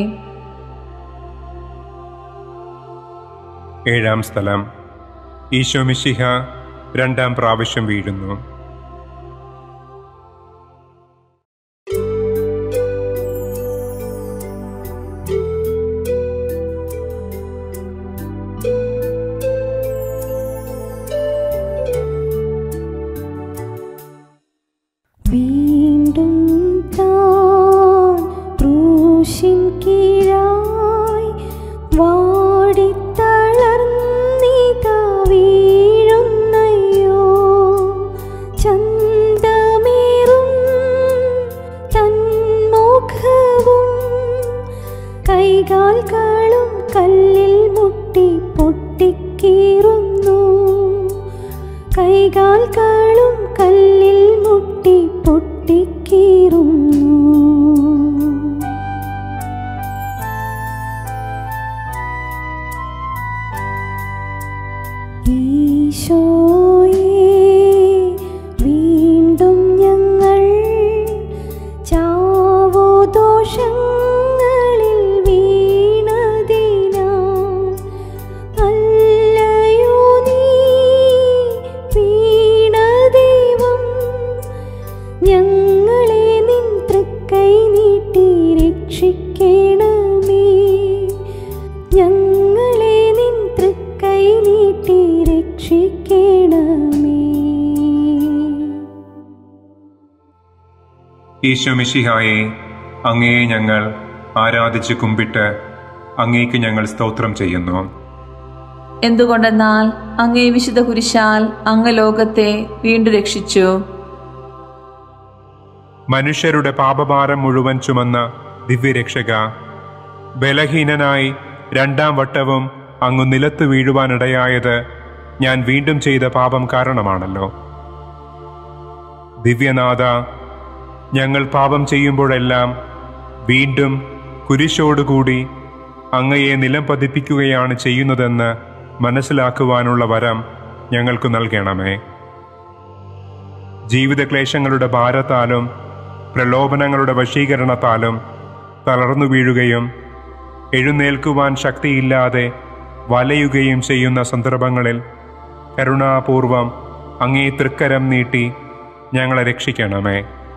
ഏഴാം സ്ഥലം ഈശോ മിശിഹ രണ്ടാം പ്രാവശ്യം വീഴുന്നു വീണ്ടും താൻ ക്രൂശിൻ കീഴായി വാടിത്തളർന്നിതാ വീഴുന്നയ്യോ ചന്തമേറും തന്മുഖവും കൈകാൽകളും കല്ലിൽ മുട്ടി പൊട്ടിക്കീറുന്നു കൈകാൽകളും കല്ലിൽ മുട്ടി പൊട്ടിക്കീറുന്നു ഈശോയേ വീണ്ടും ഞങ്ങൾ ചാവോ ദോഷങ്ങളിൽ വീണതിനാൽ അല്ലയോ നീ വീണദൈവം ഞങ്ങളെ നിൻ തൃക്കൈ നീട്ടി രക്ഷിക്കണമേ ഞങ്ങളെ നിൻ തൃക്കൈ നീട്ടി രക്ഷിക്കണമേ ഈശോ മിശിഹായെ അങ്ങയെ ഞങ്ങൾ ആരാധിച്ച് കുമ്പിട്ട് അങ്ങേക്ക് ഞങ്ങൾ സ്തോത്രം ചെയ്യുന്നു എന്തുകൊണ്ടെന്നാൽ അങ്ങേ വിശുദ്ധ കുരിശാൽ അങ്ങ് ലോകത്തെ വീണ്ടും രക്ഷിച്ചു മനുഷ്യരുടെ പാപഭാരം മുഴുവൻ ചുമന്ന ദിവ്യരക്ഷക ബലഹീനനായി രണ്ടാം വട്ടവും അങ്ങ് നിലത്ത് വീഴുവാനിടയായത് ഞാൻ വീണ്ടും ചെയ്ത പാപം കാരണമാണല്ലോ ദിവ്യനാഥ ഞങ്ങൾ പാപം ചെയ്യുമ്പോഴെല്ലാം വീണ്ടും കുരിശോടുകൂടി അങ്ങയെ നിലം പതിപ്പിക്കുകയാണ് ചെയ്യുന്നതെന്ന് മനസ്സിലാക്കുവാനുള്ള വരം ഞങ്ങൾക്ക് നൽകണമേ ജീവിതക്ലേശങ്ങളുടെ ഭാരത്താലും പ്രലോഭനങ്ങളുടെ വശീകരണത്താലും തളർന്നു വീഴുകയും എഴുന്നേൽക്കുവാൻ ശക്തിയില്ലാതെ വലയുകയും ചെയ്യുന്ന സന്ദർഭങ്ങളിൽ കരുണാപൂർവം അങ്ങേ തൃക്കരം നീട്ടി ഞങ്ങളെ രക്ഷിക്കണമേ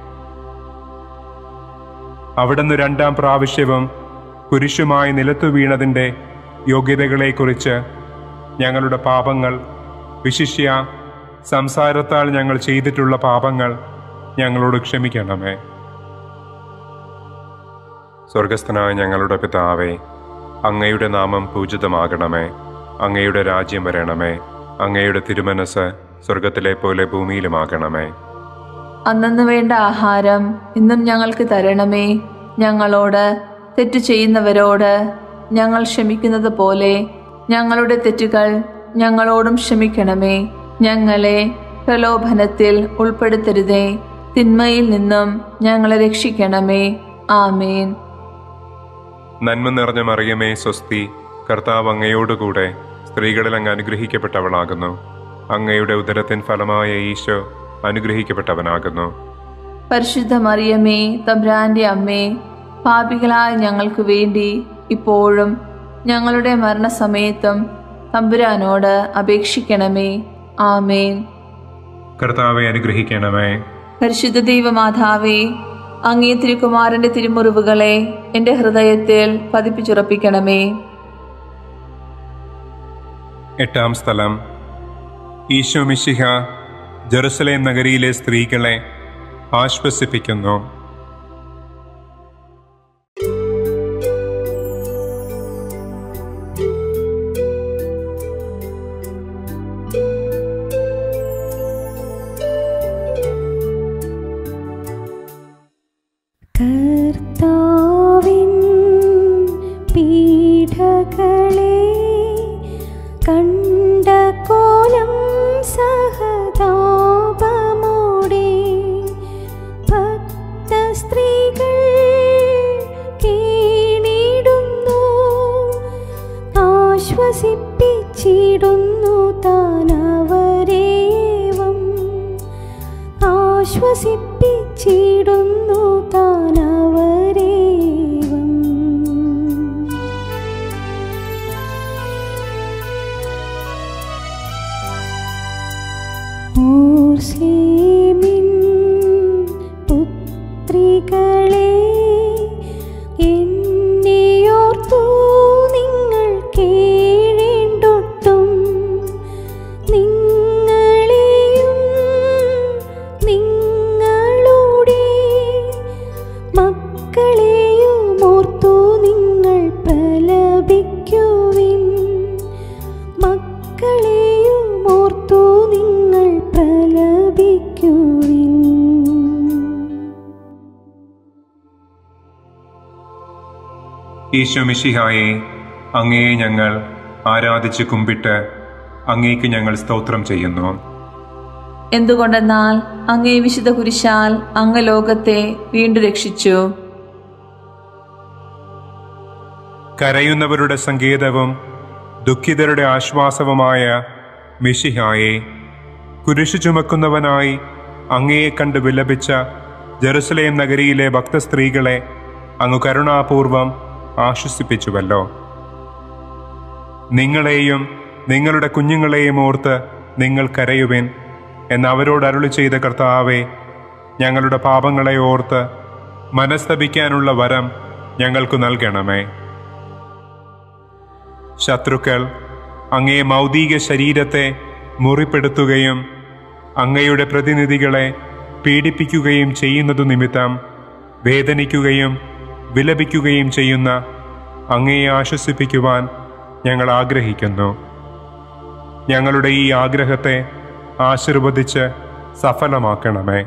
അവിടുന്ന് രണ്ടാം പ്രാവശ്യവും കുരിശുമായി നിലത്തു വീണതിൻ്റെ യോഗ്യതകളെക്കുറിച്ച് ഞങ്ങളുടെ പാപങ്ങൾ വിശിഷ്യ സംസാരത്താൽ ഞങ്ങൾ ചെയ്തിട്ടുള്ള പാപങ്ങൾ ഞങ്ങളോട് ക്ഷമിക്കണമേ സ്വർഗസ്ഥനായ ഞങ്ങളുടെ പിതാവേ അങ്ങയുടെ നാമം പൂജിതമാകണമേ അങ്ങയുടെ രാജ്യം വരണമേ അങ്ങയുടെ തിരുമനസ് സ്വർഗത്തിലെ പോലെ ഭൂമിയിലുമാകണമേ അന്നു വേണ്ട ആഹാരം ഇന്നും ഞങ്ങൾക്ക് തരണമേ ഞങ്ങളോട് തെറ്റു ചെയ്യുന്നവരോട് ഞങ്ങൾ ക്ഷമിക്കുന്നത് പോലെ ഞങ്ങളുടെ തെറ്റുകൾ ഞങ്ങളോടും ക്ഷമിക്കണമേ ഞങ്ങളെ പ്രലോഭനത്തിൽ ഉൾപ്പെടുത്തരുതേ തിന്മയിൽ നിന്നും ഞങ്ങളെ രക്ഷിക്കണമേ ആമേൻ നന്മ നിറഞ്ഞ മറിയമേ സ്വസ്തി കർത്താവ് അങ്ങയോടുകൂടെ സ്ത്രീകളിൽ അങ്ങ് അനുഗ്രഹിക്കപ്പെട്ടവളാകുന്നു അങ്ങയുടെ ഉദരത്തിൻ ഫലമായ ഈശോ അനുഗ്രഹിക്കപ്പെട്ടവനാകുന്നു പരിശുദ്ധ മറിയമേ തബ്രാന്റെ അമ്മേ പാപികളായ ഞങ്ങൾക്ക് വേണ്ടി ഇപ്പോഴും ഞങ്ങളുടെ മരണസമയത്തും തമ്പുരാനോട് അപേക്ഷിക്കണമേ ആമേൻ കർത്താവെ അനുഗ്രഹിക്കണമേ പരിശുദ്ധ ദൈവമാതാവേ അങ്ങേ തിരുക്കുമാരന്റെ തിരുമുറിവുകളെ എൻ്റെ ഹൃദയത്തിൽ പതിപ്പിച്ചുറപ്പിക്കണമേ എട്ടാം സ്ഥലം ഈശോ മിശിഹ ജെറുസലേം നഗരിയിലെ സ്ത്രീകളെ ആശ്വസിപ്പിക്കുന്നു കർത്താവിൻ പീഠകളെ കണ്ട കോലം സഹതാപമോടെ ഭക്ത സ്ത്രീകൾ കീണിടുന്നു ആശ്വസിപ്പിച്ചിടുന്നു താനവരേവം ആശ്വസിപ്പിച്ചിടുന്നു താനവരേവം ഓർസ്ലേമിൻ പുത്രികളെ എന്നെയോർത്തു നിങ്ങൾ കേഴേണ്ടൊട്ടും നിങ്ങളെയും നിങ്ങളുടെ മക്കളെയും ഓർത്തു നിങ്ങൾ പ്രലപിക്കുവിൻ മക്കളെയും ഓർത്തു നിങ്ങൾ പ്രലപിക്കുവിൻ ഈശോ മിശിഹായെ അങ്ങയെ ഞങ്ങൾ ആരാധിച്ച് കുമ്പിട്ട് അങ്ങേക്ക് ഞങ്ങൾ സ്തോത്രം ചെയ്യുന്നു എന്തുകൊണ്ടെന്നാൽ അങ്ങേ വിശുദ്ധ കുരിശാൽ അങ്ങ് ലോകത്തെ വീണ്ടും രക്ഷിച്ചു കരയുന്നവരുടെ സങ്കേതവും ദുഃഖിതരുടെ ആശ്വാസവുമായ മിശിഹായെ കുരിശു ചുമക്കുന്നവനായി അങ്ങയെ കണ്ട് വിലപിച്ച ജെറുസലേം നഗരിയിലെ ഭക്തസ്ത്രീകളെ അങ്ങ് കരുണാപൂർവം ആശ്വസിപ്പിച്ചുവല്ലോ നിങ്ങളെയും നിങ്ങളുടെ കുഞ്ഞുങ്ങളെയും ഓർത്ത് നിങ്ങൾ കരയുവിൻ എന്ന് അവരോട് അരുളി ചെയ്ത കർത്താവെ ഞങ്ങളുടെ പാപങ്ങളെ ഓർത്ത് മനസ്തപിക്കാനുള്ള വരം ഞങ്ങൾക്ക് നൽകണമേ ശത്രുക്കൾ അങ്ങേ മൗതിക ശരീരത്തെ മുറിപ്പെടുത്തുകയും അങ്ങയുടെ പ്രതിനിധികളെ പീഡിപ്പിക്കുകയും ചെയ്യുന്നതു നിമിത്തം വേദനിക്കുകയും വിലപിക്കുകയും ചെയ്യുന്ന അങ്ങയെ ആശ്വസിപ്പിക്കുവാൻ ഞങ്ങൾ ആഗ്രഹിക്കുന്നു ഞങ്ങളുടെ ഈ ആഗ്രഹത്തെ ആശീർവദിച്ച് സഫലമാക്കണമേ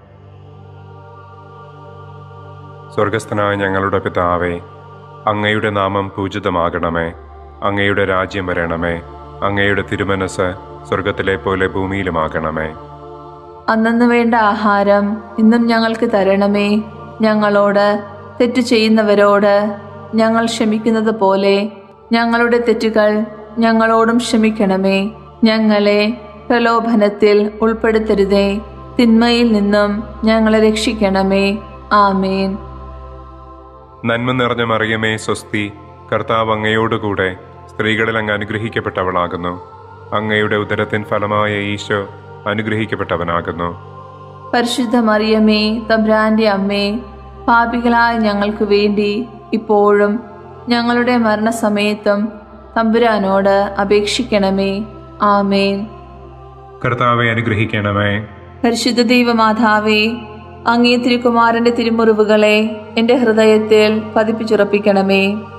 സ്വർഗസ്ഥനായ ഞങ്ങളുടെ പിതാവേ അങ്ങയുടെ നാമം പൂജിതമാകണമേ അങ്ങയുടെ രാജ്യം വരണമേ അങ്ങയുടെ തിരുമനസ് സ്വർഗത്തിലെ പോലെ ഭൂമിയിലുമാകണമേ അന്നു വേണ്ട ആഹാരം ഇന്നും ഞങ്ങൾക്ക് തരണമേ ഞങ്ങളോട് തെറ്റു ചെയ്യുന്നവരോട് ഞങ്ങൾ ക്ഷമിക്കുന്നത് പോലെ ഞങ്ങളുടെ തെറ്റുകൾ ഞങ്ങളോടും ക്ഷമിക്കണമേ ഞങ്ങളെ പ്രലോഭനത്തിൽ ഉൾപ്പെടുത്തരുതേ തിന്മയിൽ നിന്നും ഞങ്ങളെ രക്ഷിക്കണമേ ആമേൻ നന്മ നിറഞ്ഞ മറിയമേ സ്വസ്തി കർത്താവ് അങ്ങയോടുകൂടെ സ്ത്രീകളിൽ അങ്ങ് അനുഗ്രഹിക്കപ്പെട്ടവളാകുന്നു അങ്ങയുടെ ഉദരത്തിൻ ഫലമായ ഈശോ അനുഗ്രഹിക്കപ്പെട്ടവനാകുന്നു പരിശുദ്ധ മറിയമേ തബ്രാന്റെ അമ്മേ പാപികളായ ഞങ്ങൾക്ക് വേണ്ടി ഇപ്പോഴും ഞങ്ങളുടെ മരണസമയത്തും തമ്പുരാനോട് അപേക്ഷിക്കണമേ ആമേൻ കർത്താവെ അനുഗ്രഹിക്കണമേ പരിശുദ്ധ ദൈവമാതാവേ അങ്ങേ തിരുക്കുമാരന്റെ തിരുമുറിവുകളെ എൻ്റെ ഹൃദയത്തിൽ പതിപ്പിച്ചുറപ്പിക്കണമേ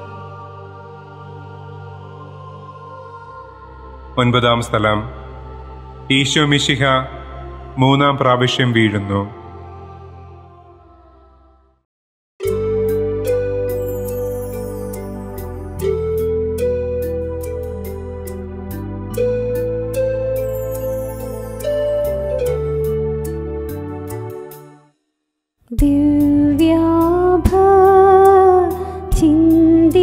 ഒൻപതാം സ്ഥലം ഈശോ മിശിഹ മൂന്നാം പ്രാവശ്യം വീഴുന്നു ദിവ്യാഭ ചിന്തിതനായി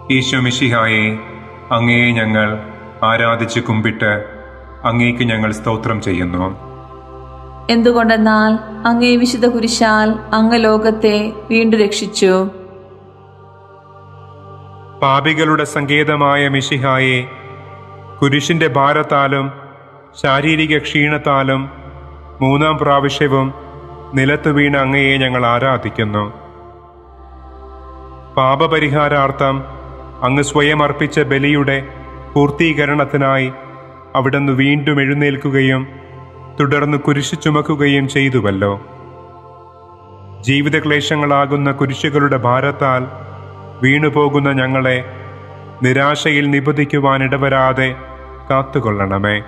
ഈശോ മിശിഹായെ അങ്ങയെ ഞങ്ങൾ ആരാധിച്ച് കുമ്പിട്ട് അങ്ങേക്ക് ഞങ്ങൾ സ്തോത്രം ചെയ്യുന്നു എന്തുകൊണ്ടെന്നാൽ അങ്ങേ വിശുദ്ധ കുരിശാൽ അങ്ങ് ലോകത്തെ വീണ്ടും രക്ഷിച്ചു പാപികളുടെ സങ്കേതമായ മിശിഹായെ കുരിശിന്റെ ഭാരത്താലും ശാരീരിക ക്ഷീണത്താലും മൂന്നാം പ്രാവശ്യവും നിലത്തു വീണ അങ്ങയെ ഞങ്ങൾ ആരാധിക്കുന്നു പാപപരിഹാരാർത്ഥം അങ്ങ് സ്വയം അർപ്പിച്ച ബലിയുടെ പൂർത്തീകരണത്തിനായി അവിടുന്ന് വീണ്ടും എഴുന്നേൽക്കുകയും തുടർന്ന് കുരിശ് ചുമക്കുകയും ചെയ്തുവല്ലോ ജീവിതക്ലേശങ്ങളാകുന്ന കുരിശുകളുടെ ഭാരത്താൽ വീണുപോകുന്ന ഞങ്ങളെ നിരാശയിൽ നിബന്ധിക്കുവാൻ ഇടവരാതെ കാത്തുകൊള്ളണമേ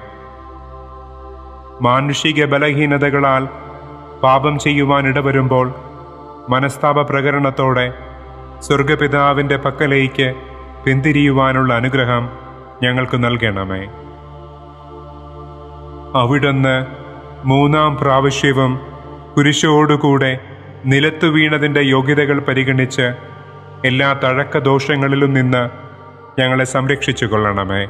മാനുഷിക ബലഹീനതകളാൽ പാപം ചെയ്യുവാൻ ഇടവരുമ്പോൾ മനസ്താപ പ്രകരണത്തോടെ സ്വർഗപിതാവിൻ്റെ പക്കലേക്ക് പിന്തിരിയുവാനുള്ള അനുഗ്രഹം ഞങ്ങൾക്ക് നൽകണമേ അവിടുന്ന് മൂന്നാം പ്രാവശ്യവും കുരിശോടുകൂടെ നിലത്തു വീണതിൻ്റെ യോഗ്യതകൾ പരിഗണിച്ച് എല്ലാ തഴക്ക ദോഷങ്ങളിലും നിന്ന് ഞങ്ങളെ സംരക്ഷിച്ചു കൊള്ളണമേ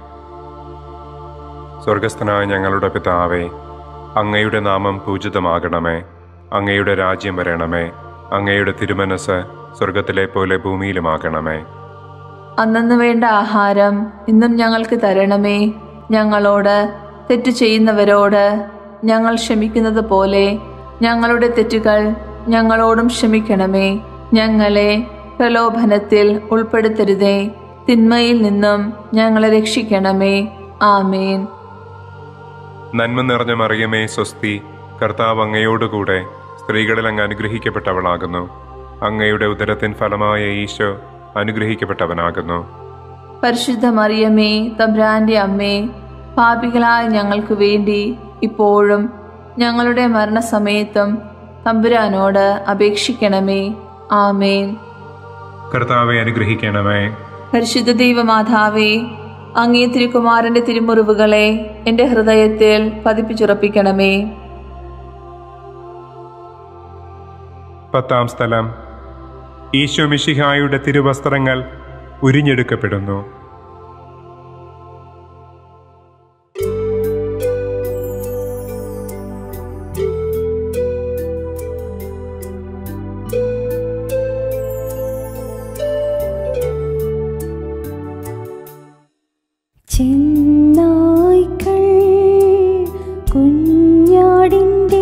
സ്വർഗസ്ഥനായ ഞങ്ങളുടെ പിതാവേ അങ്ങയുടെ നാമം പൂജിതമാകണമേ അങ്ങയുടെ രാജ്യം വരണമേ അങ്ങയുടെ തിരുമനസ് സ്വർഗത്തിലെ പോലെ ഭൂമിയിലുമാകണമേ അന്നു വേണ്ട ആഹാരം ഇന്നും ഞങ്ങൾക്ക് തരണമേ ഞങ്ങളോട് തെറ്റ് ചെയ്യുന്നവരോട് ഞങ്ങൾ ക്ഷമിക്കുന്നത് പോലെ ഞങ്ങളുടെ തെറ്റുകൾ ഞങ്ങളോടും ക്ഷമിക്കണമേ ഞങ്ങളെ പ്രലോഭനത്തിൽ ഉൾപ്പെടുത്തരുതേ തിന്മയിൽ നിന്നും ഞങ്ങളെ രക്ഷിക്കണമേ ആമേൻ നന്മ നിറഞ്ഞ മറിയമേ സ്വസ്തി കർത്താവ് അങ്ങയോടുകൂടെ സ്ത്രീകളിൽ അങ്ങ് അനുഗ്രഹിക്കപ്പെട്ടവളാകുന്നു അങ്ങയുടെ ഉദരത്തിൻ ഫലമായ ഈശോ അനുഗ്രഹിക്കപ്പെട്ടവനാകുന്നു പരിശുദ്ധ മറിയമേ തബ്രാന്റെ അമ്മേ പാപികളായ ഞങ്ങൾക്ക് വേണ്ടി ഇപ്പോഴും ഞങ്ങളുടെ മരണസമയത്തും തമ്പുരാനോട് അപേക്ഷിക്കണമേ ആമേൻ കർത്താവെ അനുഗ്രഹിക്കണമേ പരിശുദ്ധ ദൈവമാതാവേ അങ്ങേ തിരുക്കുമാരന്റെ തിരുമുറിവുകളെ എൻ്റെ ഹൃദയത്തിൽ പതിപ്പിച്ചുറപ്പിക്കണമേ പത്താം സ്ഥലം ഈശോ മിശിഹായുടെ തിരുവസ്ത്രങ്ങൾ ഉരിഞ്ഞെടുക്കപ്പെടുന്നു ചെന്നായ്ക്കൾ കുഞ്ഞാടിൻ്റെ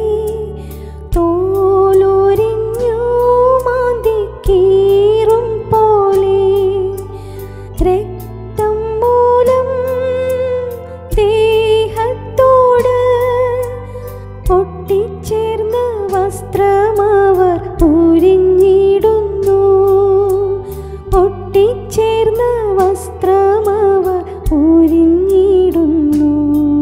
തോലൊരിഞ്ഞു മാന്തിക്കീറും പോലെ രക്തം മൂലം ദേഹത്തോട് ഒട്ടിച്ചേർന്ന വസ്ത്രമവർ ഉരിഞ്ഞിടുന്നു ഒട്ടിച്ചേർന്ന വസ്ത്രമവർ ഉരിഞ്ഞിടുന്നു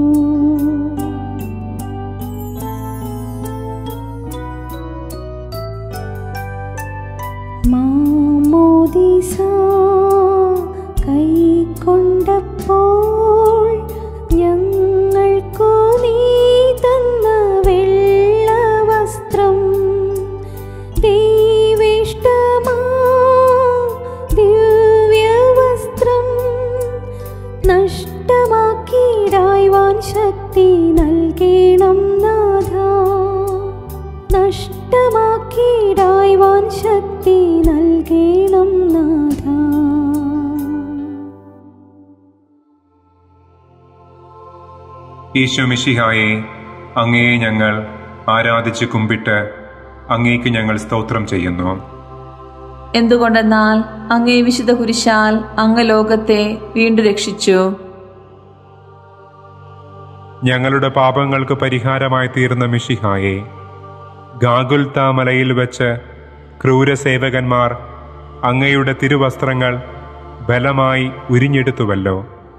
മാമോദിസ കൈക്കൊണ്ടപ്പോൾ ഞങ്ങൾക്കു നീ തന്ന വെള്ളവസ്ത്രം ദൈവേഷ്ടമാ ദിവ്യവസ്ത്രം നഷ്ടമാക്കിയിടായ്വാൻ ശക്തി നൽകണം നാഥ നഷ്ടമാക്കിയിടായ്വാൻ ശക്തി നൽകണം നാഥ ഈശോ മിശിഹായെ അങ്ങയെ ഞങ്ങൾ ആരാധിച്ച് കുമ്പിട്ട് അങ്ങേക്ക് ഞങ്ങൾ സ്തോത്രം ചെയ്യുന്നു എന്തുകൊണ്ടെന്നാൽ അങ്ങേ വിശുദ്ധ കുരിശാൽ അങ്ങ് ലോകത്തെ വീണ്ടും രക്ഷിച്ചു ഞങ്ങളുടെ പാപങ്ങൾക്ക് പരിഹാരമായി തീർന്ന മിശിഹായെ ഗാഗുൽത്ത മലയിൽ വെച്ച് ക്രൂരസേവകന്മാർ അങ്ങയുടെ തിരുവസ്ത്രങ്ങൾ ബലമായി ഉരിഞ്ഞെടുത്തുവല്ലോ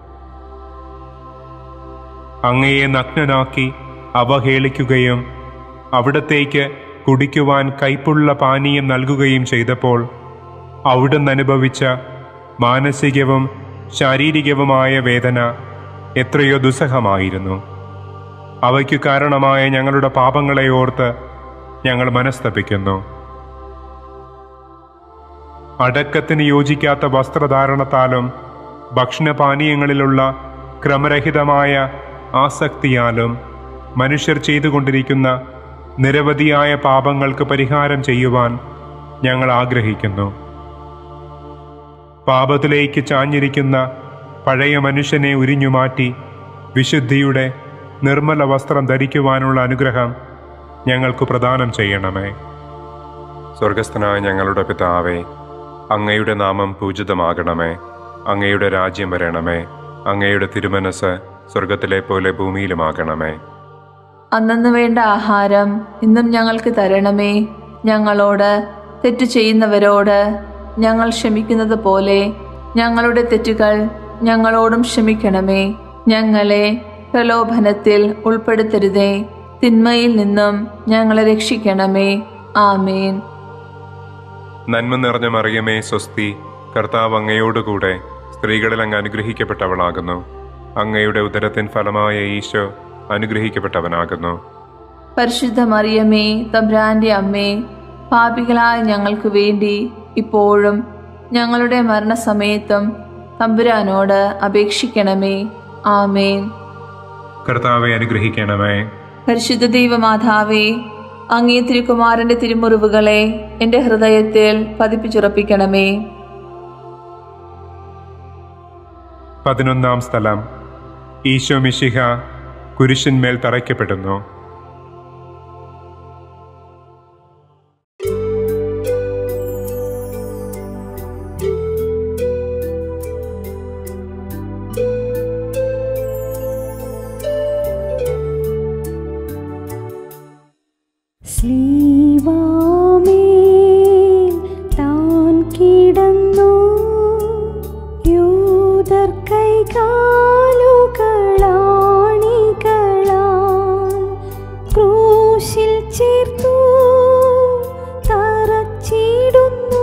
അങ്ങയെ നഗ്നനാക്കി അവഹേളിക്കുകയും അവിടത്തേക്ക് കുടിക്കുവാൻ കൈപ്പുള്ള പാനീയം നൽകുകയും ചെയ്തപ്പോൾ അവിടുന്ന് അനുഭവിച്ച മാനസികവും ശാരീരികവുമായ വേദന എത്രയോ ദുസ്സഹമായിരുന്നു അവയ്ക്കു കാരണമായ ഞങ്ങളുടെ പാപങ്ങളെ ഓർത്ത് ഞങ്ങൾ മനസ്തപിക്കുന്നു അടക്കത്തിന് യോജിക്കാത്ത വസ്ത്രധാരണത്താലും ഭക്ഷണപാനീയങ്ങളിലുള്ള ക്രമരഹിതമായ ആസക്തിയാലും മനുഷ്യർ ചെയ്തുകൊണ്ടിരിക്കുന്ന നിരവധിയായ പാപങ്ങൾക്ക് പരിഹാരം ചെയ്യുവാൻ ഞങ്ങൾ ആഗ്രഹിക്കുന്നു പാപത്തിലേക്ക് ചാഞ്ഞിരിക്കുന്ന പഴയ മനുഷ്യനെ ഉരിഞ്ഞുമാറ്റി വിശുദ്ധിയുടെ നിർമ്മല വസ്ത്രം ധരിക്കുവാനുള്ള അനുഗ്രഹം ഞങ്ങൾക്ക് പ്രദാനം ചെയ്യണമേ സ്വർഗസ്ഥനായ ഞങ്ങളുടെ പിതാവേ അങ്ങയുടെ നാമം പൂജിതമാകണമേ അങ്ങയുടെ രാജ്യം വരണമേ അങ്ങയുടെ തിരുമനസ് സ്വർഗത്തിലെ പോലെ ഭൂമിയിലുമാകണമേ അന്നു വേണ്ട ആഹാരം ഇന്നും ഞങ്ങൾക്ക് തരണമേ ഞങ്ങളോട് തെറ്റു ചെയ്യുന്നവരോട് ഞങ്ങൾ ക്ഷമിക്കുന്നത് പോലെ ഞങ്ങളുടെ തെറ്റുകൾ ഞങ്ങളോടും ക്ഷമിക്കണമേ ഞങ്ങളെ പ്രലോഭനത്തിൽ ഉൾപ്പെടുത്തരുതേ തിന്മയിൽ നിന്നും ഞങ്ങളെ രക്ഷിക്കണമേ ആമേൻ നന്മ നിറഞ്ഞ മറിയമേ സ്വസ്തി കർത്താവ് അങ്ങയോടുകൂടെ സ്ത്രീകളിൽ അങ്ങ് അനുഗ്രഹിക്കപ്പെട്ടവളാകുന്നു അങ്ങയുടെ ഉദരത്തിൻ ഫലമായ ഈശോ അനുഗ്രഹിക്കപ്പെട്ടവനാകുന്നു പരിശുദ്ധ മറിയമേ തമ്പ്രാന്റെ അമ്മേ പാപികളായ ഞങ്ങൾക്ക് വേണ്ടി ഇപ്പോഴും ഞങ്ങളുടെ മരണസമയത്തും തമ്പുരാനോട് അപേക്ഷിക്കണമേ ആമേൻ കർത്താവെ അനുഗ്രഹിക്കണമേ പരിശുദ്ധ ദൈവമാതാവേ അങ്ങേ തിരുക്കുമാരന്റെ തിരുമുറിവുകളെ എൻ്റെ ഹൃദയത്തിൽ പതിപ്പിച്ചുറപ്പിക്കണമേ പതിനൊന്നാം സ്ഥലം ഈശോ മിശിഹ കുരിശന്മേൽ തറയ്ക്കപ്പെടുന്നു സ്ലീവാമേൽ താൻ കിടന്നു യൂതർ കൈകാലുകളാണികളാൽ ക്രൂശിൽ ചേർത്തു തറച്ചിടുന്നു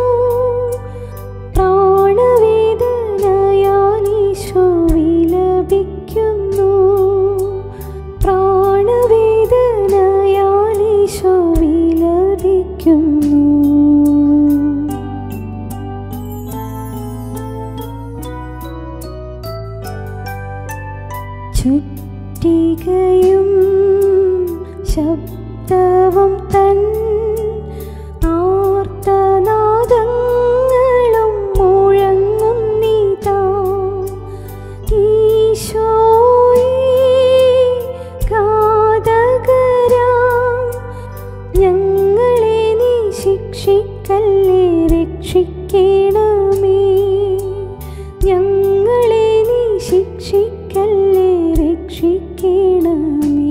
പ്രാണവേദനയാൽ ഈശോ വിലപിക്കുന്നു പ്രാണവേദനയാൽ ഈശോ വിലപിക്കുന്നു ചുറ്റികയും ശബ്ദവും തൻ ആർത്തനാദങ്ങളും മുഴങ്ങുന്നിതാ ഈശോയേ ഘാതകരാ ഞങ്ങളെ നീ ശിക്ഷിക്കല്ലേ രക്ഷിക്കണമേ ഞങ്ങളെ നീ ശിക്ഷിക്കല്ലേ രക്ഷിക്കണമേ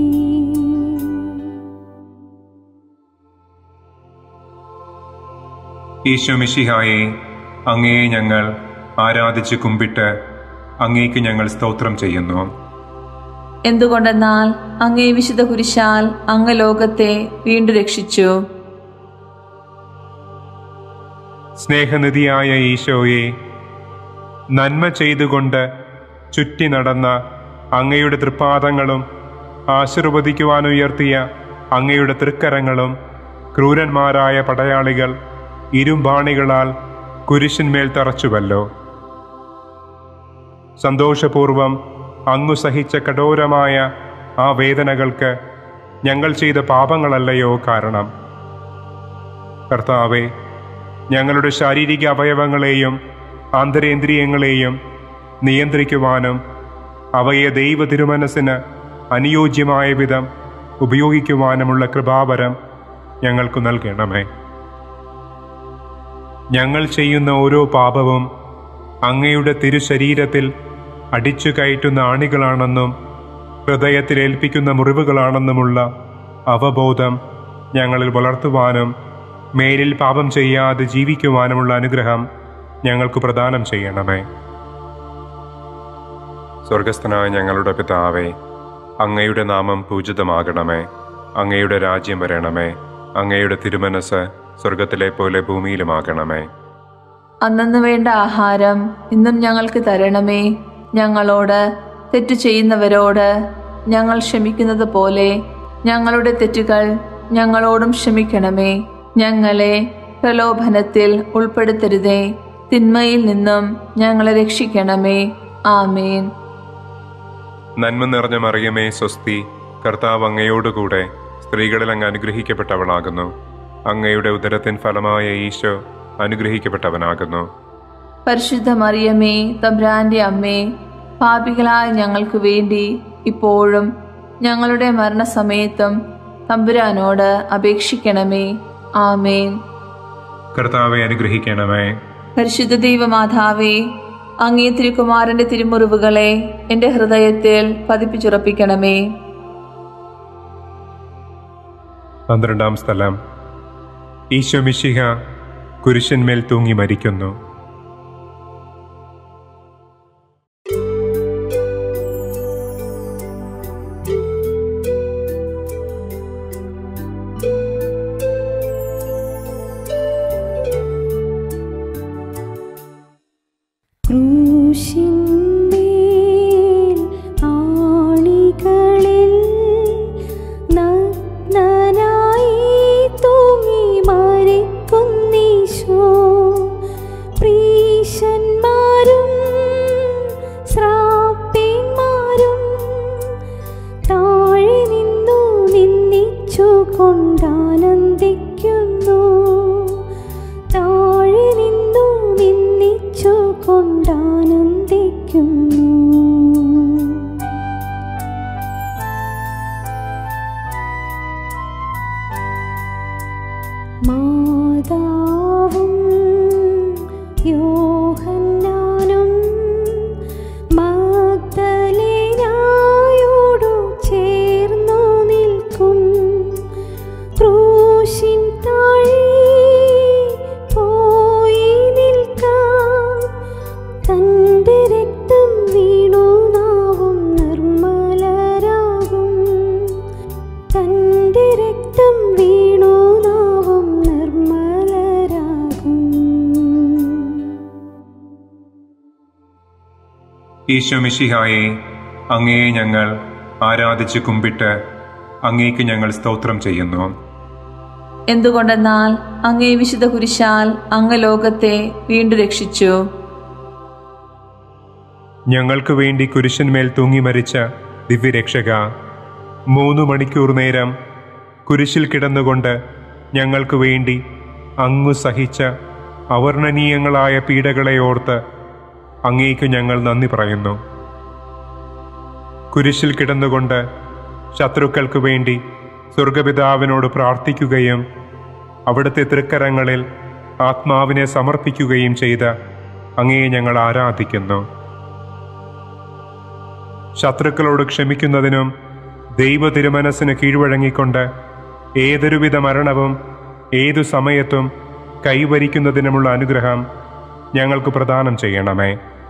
ഈശോ മിശിഹായെ അങ്ങയെ ഞങ്ങൾ ആരാധിച്ച് കുമ്പിട്ട് അങ്ങേക്ക് ഞങ്ങൾ സ്തോത്രം ചെയ്യുന്നു എന്തുകൊണ്ടെന്നാൽ അങ്ങേ വിശുദ്ധ കുരിശാൽ അങ്ങ് ലോകത്തെ വീണ്ടും രക്ഷിച്ചു സ്നേഹനിധിയായ ഈശോയെ നന്മ ചെയ്തുകൊണ്ട് ചുറ്റി നടന്ന അങ്ങയുടെ തൃപ്പാദങ്ങളും ആശീർവദിക്കുവാനുയർത്തിയ അങ്ങയുടെ തൃക്കരങ്ങളും ക്രൂരന്മാരായ പടയാളികൾ ഇരുമ്പാണികളാൽ കുരിശിന്മേൽ തറച്ചുവല്ലോ സന്തോഷപൂർവം അങ്ങു സഹിച്ച കഠോരമായ ആ വേദനകൾക്ക് ഞങ്ങൾ ചെയ്ത പാപങ്ങളല്ലയോ കാരണം കർത്താവെ ഞങ്ങളുടെ ശാരീരിക അവയവങ്ങളെയും ആന്തരേന്ദ്രിയങ്ങളെയും നിയന്ത്രിക്കുവാനും അവയെ ദൈവ തിരുമനസ്സിന് അനുയോജ്യമായ വിധം ഉപയോഗിക്കുവാനുമുള്ള കൃപാവരം ഞങ്ങൾക്ക് നൽകണമേ ഞങ്ങൾ ചെയ്യുന്ന ഓരോ പാപവും അങ്ങയുടെ തിരുശരീരത്തിൽ അടിച്ചു കയറ്റുന്ന ആണികളാണെന്നും ഹൃദയത്തിൽ ഏൽപ്പിക്കുന്ന മുറിവുകളാണെന്നുമുള്ള അവബോധം ഞങ്ങളിൽ വളർത്തുവാനും മേലിൽ പാപം ചെയ്യാതെ ജീവിക്കുവാനുമുള്ള അനുഗ്രഹം ഞങ്ങൾക്ക് പ്രദാനം ചെയ്യണമേ സ്വർഗസ്ഥനായ ഞങ്ങളുടെ പിതാവേ അങ്ങയുടെ നാമം പൂജിതമാകണമേ അങ്ങയുടെ രാജ്യം വരണമേ അങ്ങയുടെ തിരുമനസ് സ്വർഗത്തിലെ പോലെ ഭൂമിയിലുമാകണമേ അന്നു വേണ്ട ആഹാരം ഇന്നും ഞങ്ങൾക്ക് തരണമേ ഞങ്ങളോട് തെറ്റു ചെയ്യുന്നവരോട് ഞങ്ങൾ ക്ഷമിക്കുന്നത് പോലെ ഞങ്ങളുടെ തെറ്റുകൾ ഞങ്ങളോടും ക്ഷമിക്കണമേ ഞങ്ങളെ പ്രലോഭനത്തിൽ ഉൾപ്പെടുത്തരുതേ തിന്മയിൽ നിന്നും ഞങ്ങളെ രക്ഷിക്കണമേ ആമേൻ നന്മ നിറഞ്ഞ മറിയമേ സ്വസ്തി കർത്താവ് അങ്ങയോടുകൂടെ സ്ത്രീകളിൽ അങ്ങ് അനുഗ്രഹിക്കപ്പെട്ടവളാകുന്നു അങ്ങയുടെ ഉദരത്തിൻ ഫലമായ ഈശോ അനുഗ്രഹിക്കപ്പെട്ടവനാകുന്നു പരിശുദ്ധ മറിയമേ തബ്രാന്റെ അമ്മേ പാപികളായ ഞങ്ങൾക്ക് വേണ്ടി ഇപ്പോഴും ഞങ്ങളുടെ മരണസമയത്തും തമ്പുരാനോട് അപേക്ഷിക്കണമേ ആമേൻ കർത്താവെ അനുഗ്രഹിക്കണമേ പരിശുദ്ധ ദൈവമാതാവേ അങ്ങേ തിരുക്കുമാരന്റെ തിരുമുറിവുകളെ എൻ്റെ ഹൃദയത്തിൽ പതിപ്പിച്ചുറപ്പിക്കണമേ പന്ത്രണ്ടാം സ്ഥലം ഈശോ മിശിഹ കുരിശന്മേൽ തൂങ്ങി മരിക്കുന്നു ക്രൂശിന്മേൽ ആണികളിൽ നഗ്നനായി തൂങ്ങി മരിക്കുന്നീശോ പ്രീശന്മാരും ശ്രാപ്യന്മാരും താഴെ നിന്നു നിന്ദിച്ചു കൊണ്ടാനന്ദിക്കുന്നു താഴെ നിന്നു നിന്ദിച്ചു കൊണ്ടാനന്ദിക്കുന്നു മാതാവും യോഹന്നാനും മഗ്ദലേനായോടു ചേർന്നു നിൽക്കും ക്രൂശിൻ താഴെ പോയി നിൽക്കാം തൻ്റെ രക്തം വീണു നാവും നിർമ്മലരാകും തൻ്റെ രക്തം വീണു നാവും നിർമ്മലരാകും ഈശോ മിശിഹായെ അങ്ങയെ ഞങ്ങൾ ആരാധിച്ച് കുമ്പിട്ട് അങ്ങേക്ക് ഞങ്ങൾ സ്തോത്രം ചെയ്യുന്നു എന്തുകൊണ്ടെന്നാൽ അങ്ങേ വിശുദ്ധ കുരിശാൽ അങ്ങ് ലോകത്തെ വീണ്ടും രക്ഷിച്ചു ഞങ്ങൾക്ക് വേണ്ടി കുരിശന്മേൽ തൂങ്ങി മരിച്ച ദിവ്യരക്ഷക മൂന്ന് മണിക്കൂർ നേരം കുരിശിൽ കിടന്നുകൊണ്ട് ഞങ്ങൾക്ക് വേണ്ടി അങ്ങു സഹിച്ച അവർണ്ണനീയങ്ങളായ പീഡകളെ ഓർത്ത് അങ്ങേക്ക് ഞങ്ങൾ നന്ദി പറയുന്നു കുരിശിൽ കിടന്നുകൊണ്ട് ശത്രുക്കൾക്ക് വേണ്ടി സ്വർഗപിതാവിനോട് പ്രാർത്ഥിക്കുകയും അവിടുത്തെ തൃക്കരങ്ങളിൽ ആത്മാവിനെ സമർപ്പിക്കുകയും ചെയ്ത അങ്ങയെ ഞങ്ങൾ ആരാധിക്കുന്നു ശത്രുക്കളോട് ക്ഷമിക്കുന്നതിനും ദൈവ തിരുമനസ്സിന് കീഴ്വഴങ്ങിക്കൊണ്ട് ഏതൊരുവിധ മരണവും ഏതു സമയത്തും കൈവരിക്കുന്നതിനുമുള്ള അനുഗ്രഹം ഞങ്ങൾക്ക് പ്രദാനം ചെയ്യണമേ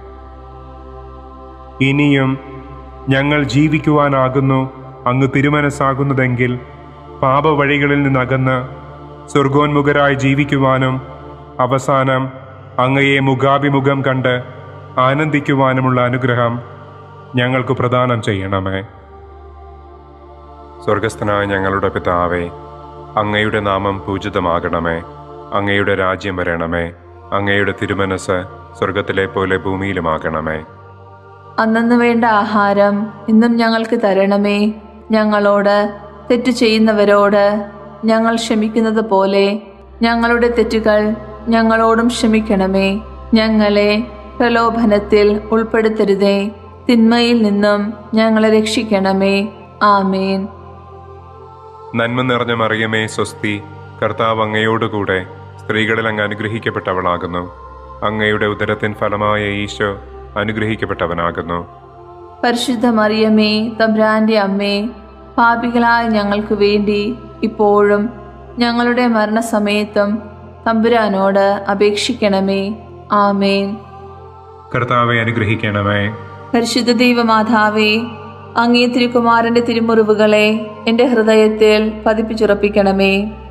ഇനിയും ഞങ്ങൾ ജീവിക്കുവാനാകുന്നു അങ്ങ് തിരുമനസ്സാകുന്നതെങ്കിൽ പാപവഴികളിൽ നിന്നകന്ന് സ്വർഗോന്മുഖരായി ജീവിക്കുവാനും അവസാനം അങ്ങയെ മുഖാഭിമുഖം കണ്ട് ആനന്ദിക്കുവാനുമുള്ള അനുഗ്രഹം ഞങ്ങൾക്ക് പ്രദാനം ചെയ്യണമേ സ്വർഗസ്ഥനായ ഞങ്ങളുടെ പിതാവേ അങ്ങയുടെ നാമം പൂജിതമാകണമേ അങ്ങയുടെ രാജ്യം വരണമേ അങ്ങയുടെ തിരുമനസ് സ്വർഗത്തിലെ പോലെ ഭൂമിയിലുമാകണമേ അന്നു വേണ്ട ആഹാരം ഇന്നും ഞങ്ങൾക്ക് തരണമേ ഞങ്ങളോട് തെറ്റു ചെയ്യുന്നവരോട് ഞങ്ങൾ ക്ഷമിക്കുന്നത് പോലെ ഞങ്ങളുടെ തെറ്റുകൾ ഞങ്ങളോടും ക്ഷമിക്കണമേ ഞങ്ങളെ പ്രലോഭനത്തിൽ ഉൾപ്പെടുത്തരുതേ തിന്മയിൽ നിന്നും ഞങ്ങളെ രക്ഷിക്കണമേ ആമേൻ നന്മ നിറഞ്ഞ മറിയമേ സ്വസ്തി കർത്താവ് അങ്ങയോടുകൂടെ സ്ത്രീകളിൽ അങ്ങ് അനുഗ്രഹിക്കപ്പെട്ടവളാകുന്നു അങ്ങയുടെ ഉദരത്തിൻ ഫലമായ ഈശോ അനുഗ്രഹിക്കപ്പെട്ടവനാകുന്നു പരിശുദ്ധ മറിയമേ തമ്പ്രാന്റെ അമ്മേ പാപികളായ ഞങ്ങൾക്ക് വേണ്ടി ഇപ്പോഴും ഞങ്ങളുടെ മരണസമയത്തും തമ്പുരാനോട് അപേക്ഷിക്കണമേ ആമേൻ കർത്താവെ അനുഗ്രഹിക്കണമേ പരിശുദ്ധ ദൈവമാതാവേ അങ്ങേ തിരുക്കുമാരന്റെ തിരുമുറിവുകളെ എൻ്റെ ഹൃദയത്തിൽ പതിപ്പിച്ചുറപ്പിക്കണമേ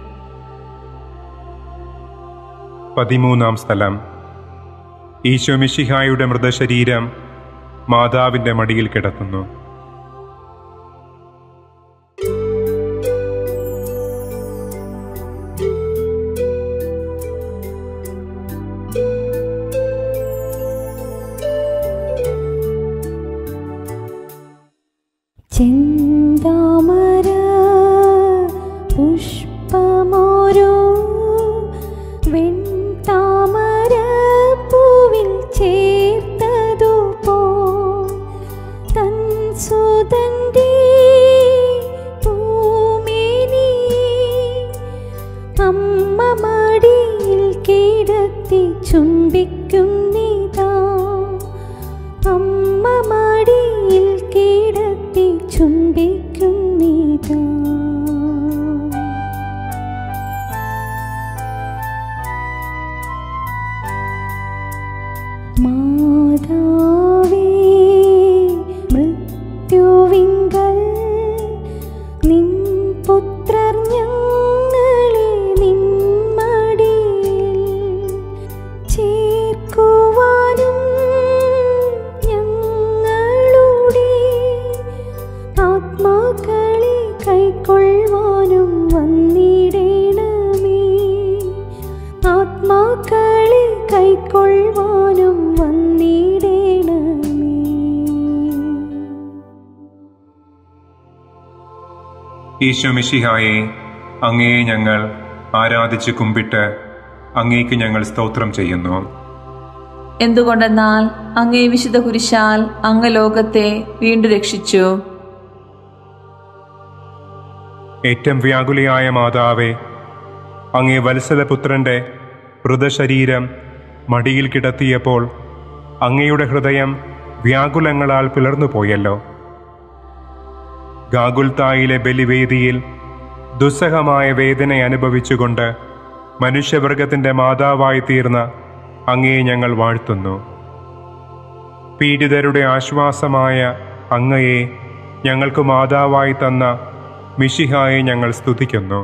പതിമൂന്നാം സ്ഥലം ഈശോ മിശിഹായുടെ മൃതശരീരം മാതാവിന്റെ മടിയിൽ കിടത്തുന്നു ചുംബിക്കും നീതാ അമ്മ മടിയിൽ കിടത്തി ചുംബിക്കും നീതാ മാതാവേ മൃത്യുവിങ്കൽ നിൻ പുത്രർ ഞങ്ങളെ നിൻ മടിയിൽ ചേർക്കുവാനും ഞങ്ങളുടെ ആത്മാക്കളെ കൈക്കൊള്ളുവാനും വന്നിടണമേ ആത്മാക്കളെ കൈക്കൊള്ളുവാനും വന്നിടണമേ ഈശോ മിശിഹായെ അങ്ങയെ ഞങ്ങൾ ആരാധിച്ച് കുമ്പിട്ട് അങ്ങേക്ക് ഞങ്ങൾ സ്തോത്രം ചെയ്യുന്നു എന്തുകൊണ്ടെന്നാൽ അങ്ങേ വിശുദ്ധ കുരിശാൽ അങ്ങ് ലോകത്തെ വീണ്ടും രക്ഷിച്ചു ഏറ്റവും വ്യാകുലയായ മാതാവേ അങ്ങേ വത്സലപുത്രന്റെ മൃതശരീരം മടിയിൽ കിടത്തിയപ്പോൾ അങ്ങയുടെ ഹൃദയം വ്യാകുലങ്ങളാൽ പിളർന്നു പോയല്ലോ ഗാഗുൽത്തായിലെ ബലിവേദിയിൽ ദുസ്സഹമായ വേദന അനുഭവിച്ചുകൊണ്ട് മനുഷ്യവർഗത്തിന്റെ മാതാവായി തീർന്ന അങ്ങയെ ഞങ്ങൾ വാഴ്ത്തുന്നു പീഡിതരുടെ ആശ്വാസമായ അങ്ങയെ ഞങ്ങൾക്ക് മാതാവായി തന്ന മിഷിഹായെ ഞങ്ങൾ സ്തുതിക്കുന്നു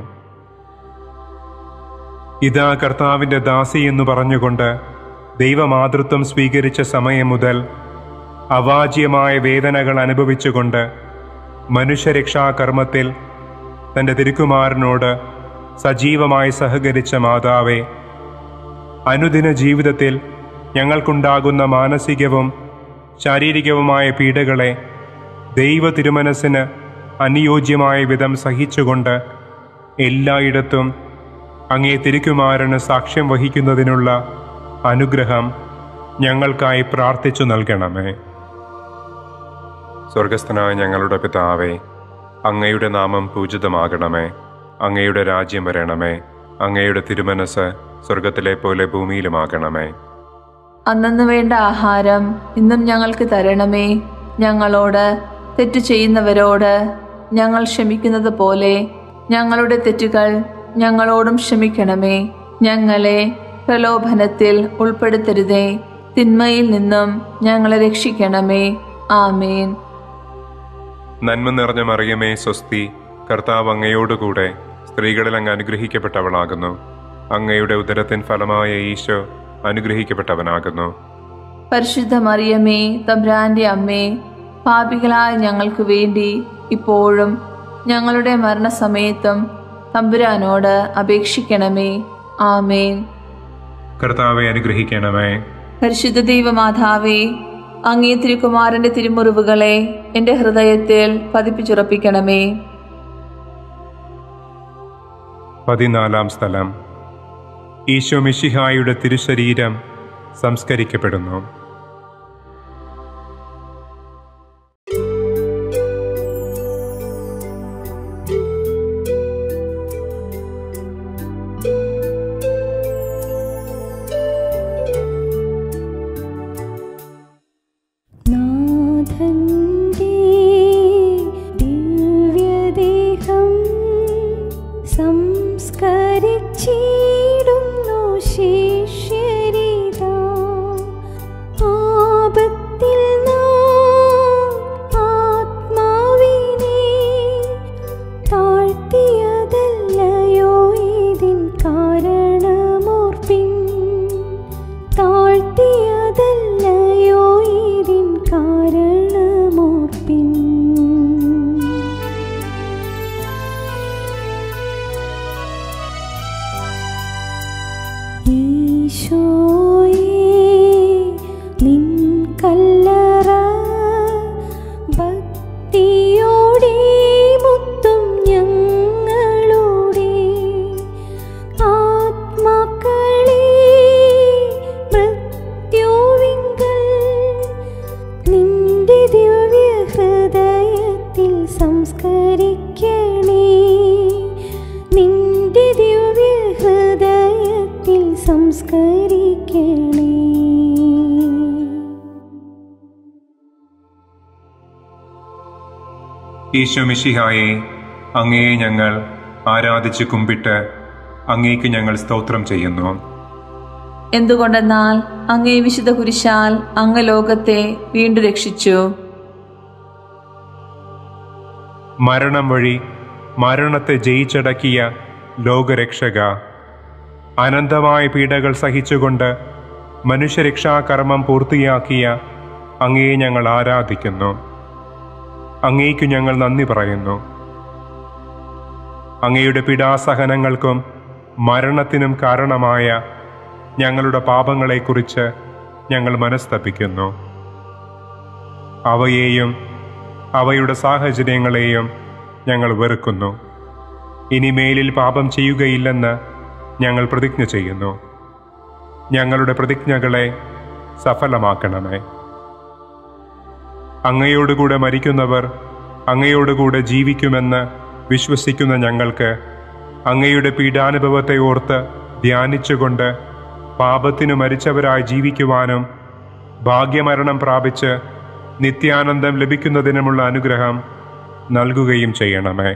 ഇതാ കർത്താവിൻ്റെ ദാസി എന്ന് പറഞ്ഞുകൊണ്ട് ദൈവമാതൃത്വം സ്വീകരിച്ച സമയം മുതൽ അവാജ്യമായ വേദനകൾ അനുഭവിച്ചുകൊണ്ട് മനുഷ്യരക്ഷാകർമ്മത്തിൽ തൻ്റെ തിരുക്കുമാരനോട് സജീവമായി സഹകരിച്ച മാതാവെ അനുദിന ജീവിതത്തിൽ ഞങ്ങൾക്കുണ്ടാകുന്ന മാനസികവും ശാരീരികവുമായ പീഡകളെ ദൈവ തിരുമനസ്സിന് അനുയോജ്യമായ വിധം സഹിച്ചുകൊണ്ട് എല്ലായിടത്തും അങ്ങേ തിരുക്കുമാരന് സാക്ഷ്യം വഹിക്കുന്നതിനുള്ള അനുഗ്രഹം ഞങ്ങൾക്കായി പ്രാർത്ഥിച്ചു നൽകണമേ സ്വർഗസ്ഥനായ ഞങ്ങളുടെ പിതാവേ അങ്ങയുടെ നാമം പൂജിതമാകണമേ അങ്ങയുടെ രാജ്യം വരണമേ അങ്ങയുടെ തിരുമനസ് സ്വർഗത്തിലെ പോലെ ഭൂമിയിലുമാകണമേ അന്നു വേണ്ട ആഹാരം ഇന്നും ഞങ്ങൾക്ക് തരണമേ ഞങ്ങളോട് തെറ്റു ചെയ്യുന്നവരോട് ഞങ്ങൾ ക്ഷമിക്കുന്നത് പോലെ ഞങ്ങളുടെ തെറ്റുകൾ ഞങ്ങളോടും ക്ഷമിക്കണമേ ഞങ്ങളെ പ്രലോഭനത്തിൽ ഉൾപ്പെടുത്തരുതേ തിന്മയിൽ നിന്നും ഞങ്ങളെ രക്ഷിക്കണമേ ആമേൻ നന്മ നിറഞ്ഞ മറിയമേ സ്വസ്തി കർത്താവ് അങ്ങയോടുകൂടെ സ്ത്രീകളിൽ അങ്ങ് അനുഗ്രഹിക്കപ്പെട്ടവളാകുന്നു അങ്ങയുടെ ഉദരത്തിൻ ഫലമായ ഈശോ അനുഗ്രഹിക്കപ്പെട്ടവനാകുന്നു പരിശുദ്ധ മറിയമേ തബ്രാന്റെ അമ്മേ പാപികളായ ഞങ്ങൾക്ക് വേണ്ടി ഇപ്പോഴും ഞങ്ങളുടെ മരണസമയത്തും തമ്പുരാനോട് അപേക്ഷിക്കണമേ ആമേൻ കർത്താവെ അനുഗ്രഹിക്കണമേ പരിശുദ്ധ ദൈവമാതാവേ അങ്ങേ തിരുക്കുമാരന്റെ തിരുമുറിവുകളെ എൻ്റെ ഹൃദയത്തിൽ പതിപ്പിച്ചുറപ്പിക്കണമേ പതിനാലാം സ്ഥലം ഈശോ മിശിഹായുടെ തിരുശരീരം സംസ്കരിക്കപ്പെടുന്നു നാഥന്റെ ദിവ്യദേഹം സംസ്കരിച്ചിടുന്നു ശിഷ്യരിതാ ഈശോ മിശിഹായെ അങ്ങയെ ഞങ്ങൾ ആരാധിച്ച് കുമ്പിട്ട് അങ്ങേക്ക് ഞങ്ങൾ സ്തോത്രം ചെയ്യുന്നു എന്തുകൊണ്ടെന്നാൽ അങ്ങേ വിശുദ്ധ കുരിശാൽ അങ്ങ് ലോകത്തെ വീണ്ടും രക്ഷിച്ചു മരണം വഴി മരണത്തെ ജയിച്ചടക്കിയ ലോകരക്ഷക അനന്തമായ പീഡകൾ സഹിച്ചുകൊണ്ട് മനുഷ്യരക്ഷാകർമ്മം പൂർത്തിയാക്കിയ അങ്ങയെ ഞങ്ങൾ ആരാധിക്കുന്നു അങ്ങേക്കു ഞങ്ങൾ നന്ദി പറയുന്നു അങ്ങയുടെ പീഡാസഹനങ്ങൾക്കും മരണത്തിനും കാരണമായ ഞങ്ങളുടെ പാപങ്ങളെക്കുറിച്ച് ഞങ്ങൾ മനസ്തപിക്കുന്നു അവയെയും അവയുടെ സാഹചര്യങ്ങളെയും ഞങ്ങൾ വെറുക്കുന്നു ഇനി മേലിൽ പാപം ചെയ്യുകയില്ലെന്ന് ഞങ്ങൾ പ്രതിജ്ഞ ചെയ്യുന്നു ഞങ്ങളുടെ പ്രതിജ്ഞകളെ സഫലമാക്കണമേ അങ്ങയോടുകൂടെ മരിക്കുന്നവർ അങ്ങയോടുകൂടെ ജീവിക്കുമെന്ന് വിശ്വസിക്കുന്ന ഞങ്ങൾക്ക് അങ്ങയുടെ പീഡാനുഭവത്തെ ഓർത്ത് ധ്യാനിച്ചുകൊണ്ട് പാപത്തിനു മരിച്ചവരായി ജീവിക്കുവാനും ഭാഗ്യമരണം പ്രാപിച്ച് നിത്യാനന്ദം ലഭിക്കുന്നതിനുമുള്ള അനുഗ്രഹം നൽകുകയും ചെയ്യണമേ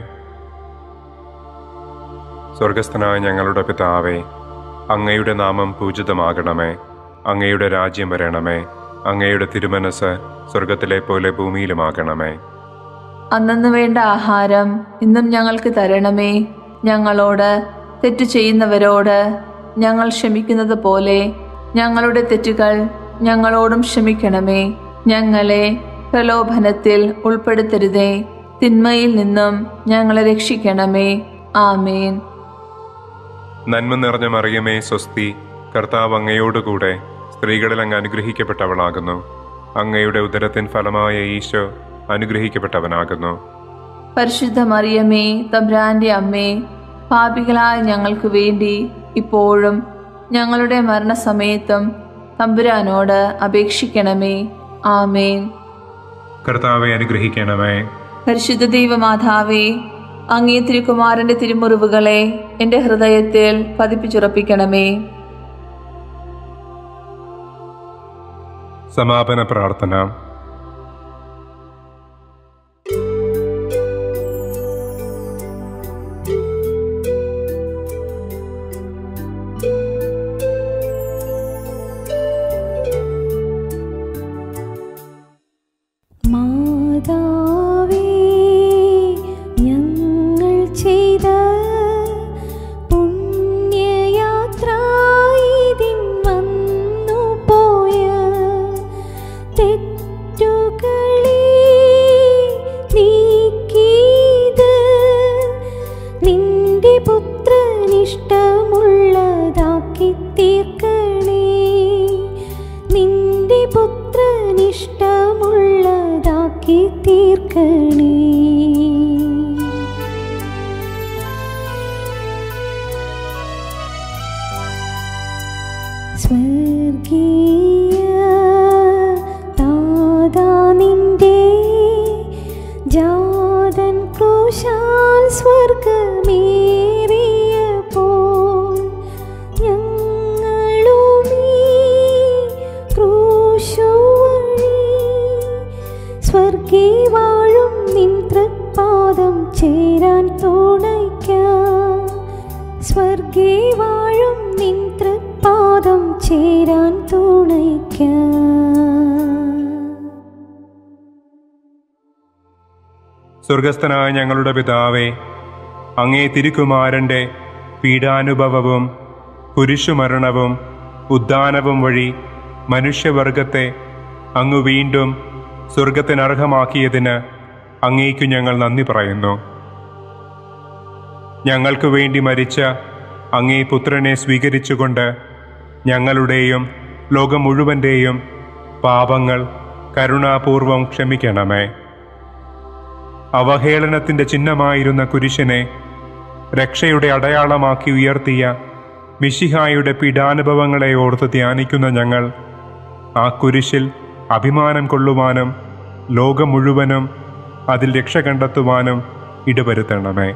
സ്വർഗസ്ഥനായ ഞങ്ങളുടെ പിതാവേ അങ്ങയുടെ നാമം പൂജിതമാകണമേ അങ്ങയുടെ രാജ്യം വരണമേ അങ്ങയുടെ തിരുമനസ് സ്വർഗത്തിലെ പോലെ ഭൂമിയിലുമാകണമേ അന്നു വേണ്ട ആഹാരം ഇന്നും ഞങ്ങൾക്ക് തരണമേ ഞങ്ങളോട് തെറ്റു ചെയ്യുന്നവരോട് ഞങ്ങൾ ക്ഷമിക്കുന്നത് പോലെ ഞങ്ങളുടെ തെറ്റുകൾ ഞങ്ങളോടും ക്ഷമിക്കണമേ ഞങ്ങളെ പ്രലോഭനത്തിൽ ഉൾപ്പെടുത്തരുതേ തിന്മയിൽ നിന്നും ഞങ്ങളെ രക്ഷിക്കണമേ ആമേൻ നന്മ നിറഞ്ഞ മറിയമേ സ്വസ്തി കർത്താവ് അങ്ങയോടുകൂടെ സ്ത്രീകളിൽ അങ്ങ് അനുഗ്രഹിക്കപ്പെട്ടവളാകുന്നു അങ്ങയുടെ ഉദരത്തിൻ ഫലമായ ഈശോ അനുഗ്രഹിക്കപ്പെട്ടവനാകുന്നു പരിശുദ്ധ മറിയമേ തബ്രാന്റെ അമ്മേ പാപികളായ ഞങ്ങൾക്ക് വേണ്ടി ഇപ്പോഴും ഞങ്ങളുടെ മരണസമയത്തും തമ്പുരാനോട് അപേക്ഷിക്കണമേ ആമേൻ കർത്താവെ അനുഗ്രഹിക്കണമേ പരിശുദ്ധ ദൈവമാതാവേ അങ്ങേ തിരുക്കുമാരന്റെ തിരുമുറിവുകളെ എൻ്റെ ഹൃദയത്തിൽ പതിപ്പിച്ചുറപ്പിക്കണമേ സമാപന പ്രാർത്ഥന മാതാവേ ഞങ്ങൾ ചെയ്ത പുണ്യയാത്ര ഇതിൻ വന്നു പോയ തെറ്റുകളെ നീക്കിയത് നിന്റെ പുത്രനിഷ്ടമുള്ളതാക്കി തീർക്കണേ നിന്റെ പുത്രനിഷ്ടമുള്ളതാക്കി തീർക്കണേ സ്വർഗീയ താതാ നിന്റെ ജാതൻ ക്രൂശാൽ സ്വർഗമേറിയപ്പോൾ ഞങ്ങളുമീ ക്രൂശു വഴി സ്വർഗീ വാഴും നിൻ തൃപ്പാദം ചേരാൻ തുണയ്ക്കാം സ്വർഗീ വാഴും നിൻ തൃപ്പാദം ചേരാൻ തുണയ്ക്കാം സ്വർഗസ്ഥനായ ഞങ്ങളുടെ പിതാവേ അങ്ങേ തിരുക്കുമാരൻ്റെ പീഡാനുഭവവും കുരിശുമരണവും ഉദ്ധാനവും വഴി മനുഷ്യവർഗത്തെ അങ്ങ് വീണ്ടും സ്വർഗത്തിനർഹമാക്കിയതിന് അങ്ങേക്കു ഞങ്ങൾ നന്ദി പറയുന്നു ഞങ്ങൾക്ക് വേണ്ടി മരിച്ച അങ്ങേ പുത്രനെ സ്വീകരിച്ചുകൊണ്ട് ഞങ്ങളുടെയും ലോകം മുഴുവൻ്റെയും പാപങ്ങൾ കരുണാപൂർവം ക്ഷമിക്കണമേ അവഹേളനത്തിന്റെ ചിഹ്നമായിരുന്ന കുരിശിനെ രക്ഷയുടെ അടയാളമാക്കി ഉയർത്തിയ മിശിഹായുടെ പീഡാനുഭവങ്ങളെ ഓർത്ത് ധ്യാനിക്കുന്ന ഞങ്ങൾ ആ കുരിശിൽ അഭിമാനം കൊള്ളുവാനും ലോകം മുഴുവനും അതിൽ രക്ഷ കണ്ടെത്തുവാനും ഇടവരുത്തണമേ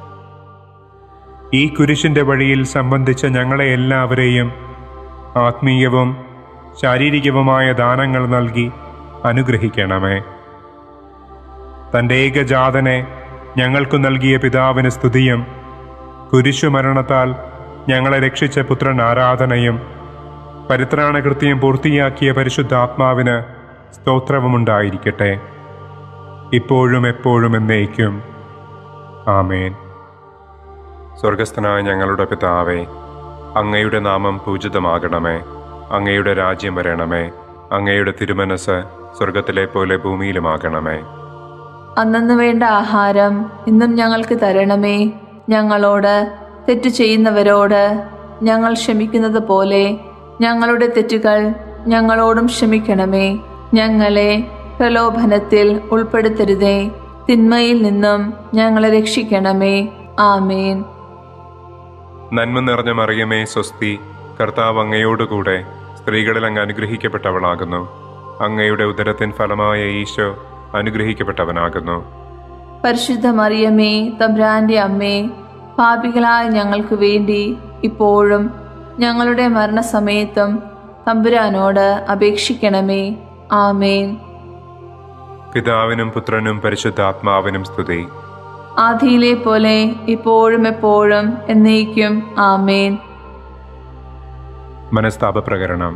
ഈ കുരിശിന്റെ വഴിയിൽ സംബന്ധിച്ച ഞങ്ങളെ എല്ലാവരെയും ആത്മീയവും ശാരീരികവുമായ ദാനങ്ങൾ നൽകി അനുഗ്രഹിക്കണമേ തൻ്റെ ഏകജാതനെ ഞങ്ങൾക്കു നൽകിയ പിതാവിന് സ്തുതിയും കുരിശുമരണത്താൽ ഞങ്ങളെ രക്ഷിച്ച പുത്രൻ ആരാധനയും പരിത്രാണകൃത്യം പൂർത്തിയാക്കിയ പരിശുദ്ധാത്മാവിന് സ്തോത്രവുമുണ്ടായിരിക്കട്ടെ ഇപ്പോഴും എപ്പോഴും എന്നേക്കും ആമേൻ സ്വർഗസ്ഥനായ ഞങ്ങളുടെ പിതാവേ അങ്ങയുടെ നാമം പൂജിതമാകണമേ അങ്ങയുടെ രാജ്യം വരണമേ അങ്ങയുടെ തിരുമനസ് സ്വർഗത്തിലെ പോലെ ഭൂമിയിലുമാകണമേ അന്നു വേണ്ട ആഹാരം ഇന്നും ഞങ്ങൾക്ക് തരണമേ ഞങ്ങളോട് തെറ്റു ചെയ്യുന്നവരോട് ഞങ്ങൾ ക്ഷമിക്കുന്നത് പോലെ ഞങ്ങളുടെ തെറ്റുകൾ ഞങ്ങളോടും ക്ഷമിക്കണമേ ഞങ്ങളെ പ്രലോഭനത്തിൽ ഉൾപ്പെടുത്തരുതേ തിന്മയിൽ നിന്നും ഞങ്ങളെ രക്ഷിക്കണമേ ആമേൻ നന്മ നിറഞ്ഞ മറിയമേ സ്വസ്തി കർത്താവ് അങ്ങയോടുകൂടെ സ്ത്രീകളിൽ അങ്ങ് അനുഗ്രഹിക്കപ്പെട്ടവളാകുന്നു അങ്ങയുടെ ഉദരത്തിൻ ഫലമായ ഈശോ അനുഗ്രഹിക്കപ്പെട്ടവനാകുന്നു പരിശുദ്ധ മറിയമേ തമ്പ്രാന്റെ അമ്മേ പാപികളായ ഞങ്ങൾക്ക് വേണ്ടി ഇപ്പോഴും ഞങ്ങളുടെ മരണസമയത്തും തമ്പുരാനോട് അപേക്ഷിക്കണമേ ആമേൻ പിതാവിനും പുത്രനും പരിശുദ്ധാത്മാവിനും സ്തുതി ആദിയിലെ പോലെ ഇപ്പോഴും എപ്പോഴും എന്നേക്കും ആമേൻ മനസ്താപ പ്രകരണം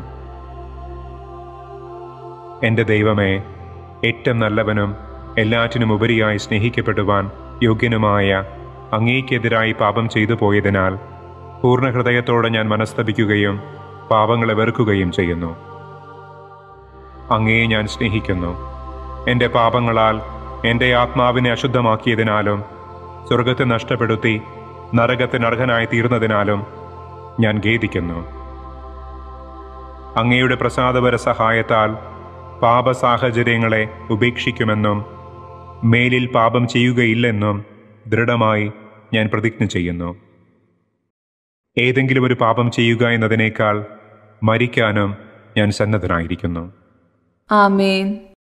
എൻ്റെ ദൈവമേ ഏറ്റവും നല്ലവനും എല്ലാറ്റിനും ഉപരിയായി സ്നേഹിക്കപ്പെടുവാൻ യോഗ്യനുമായ അങ്ങേക്കെതിരായി പാപം ചെയ്തു പോയതിനാൽ പൂർണ്ണ ഹൃദയത്തോടെ ഞാൻ മനസ്തപിക്കുകയും പാപങ്ങളെ വെറുക്കുകയും ചെയ്യുന്നു അങ്ങയെ ഞാൻ സ്നേഹിക്കുന്നു എൻ്റെ പാപങ്ങളാൽ എൻ്റെ ആത്മാവിനെ അശുദ്ധമാക്കിയതിനാലും സ്വർഗത്തെ നഷ്ടപ്പെടുത്തി നരകത്തിന് അർഹനായി തീർന്നതിനാലും ഞാൻ ഖേദിക്കുന്നു അങ്ങയുടെ പ്രസാദപര സഹായത്താൽ പാപ സാഹചര്യങ്ങളെ ഉപേക്ഷിക്കുമെന്നും മേലിൽ പാപം ചെയ്യുകയില്ലെന്നും ദൃഢമായി ഞാൻ പ്രതിജ്ഞ ചെയ്യുന്നു ഏതെങ്കിലും ഒരു പാപം ചെയ്യുക എന്നതിനേക്കാൾ മരിക്കാനും ഞാൻ സന്നദ്ധനായിരിക്കുന്നു ആമേൻ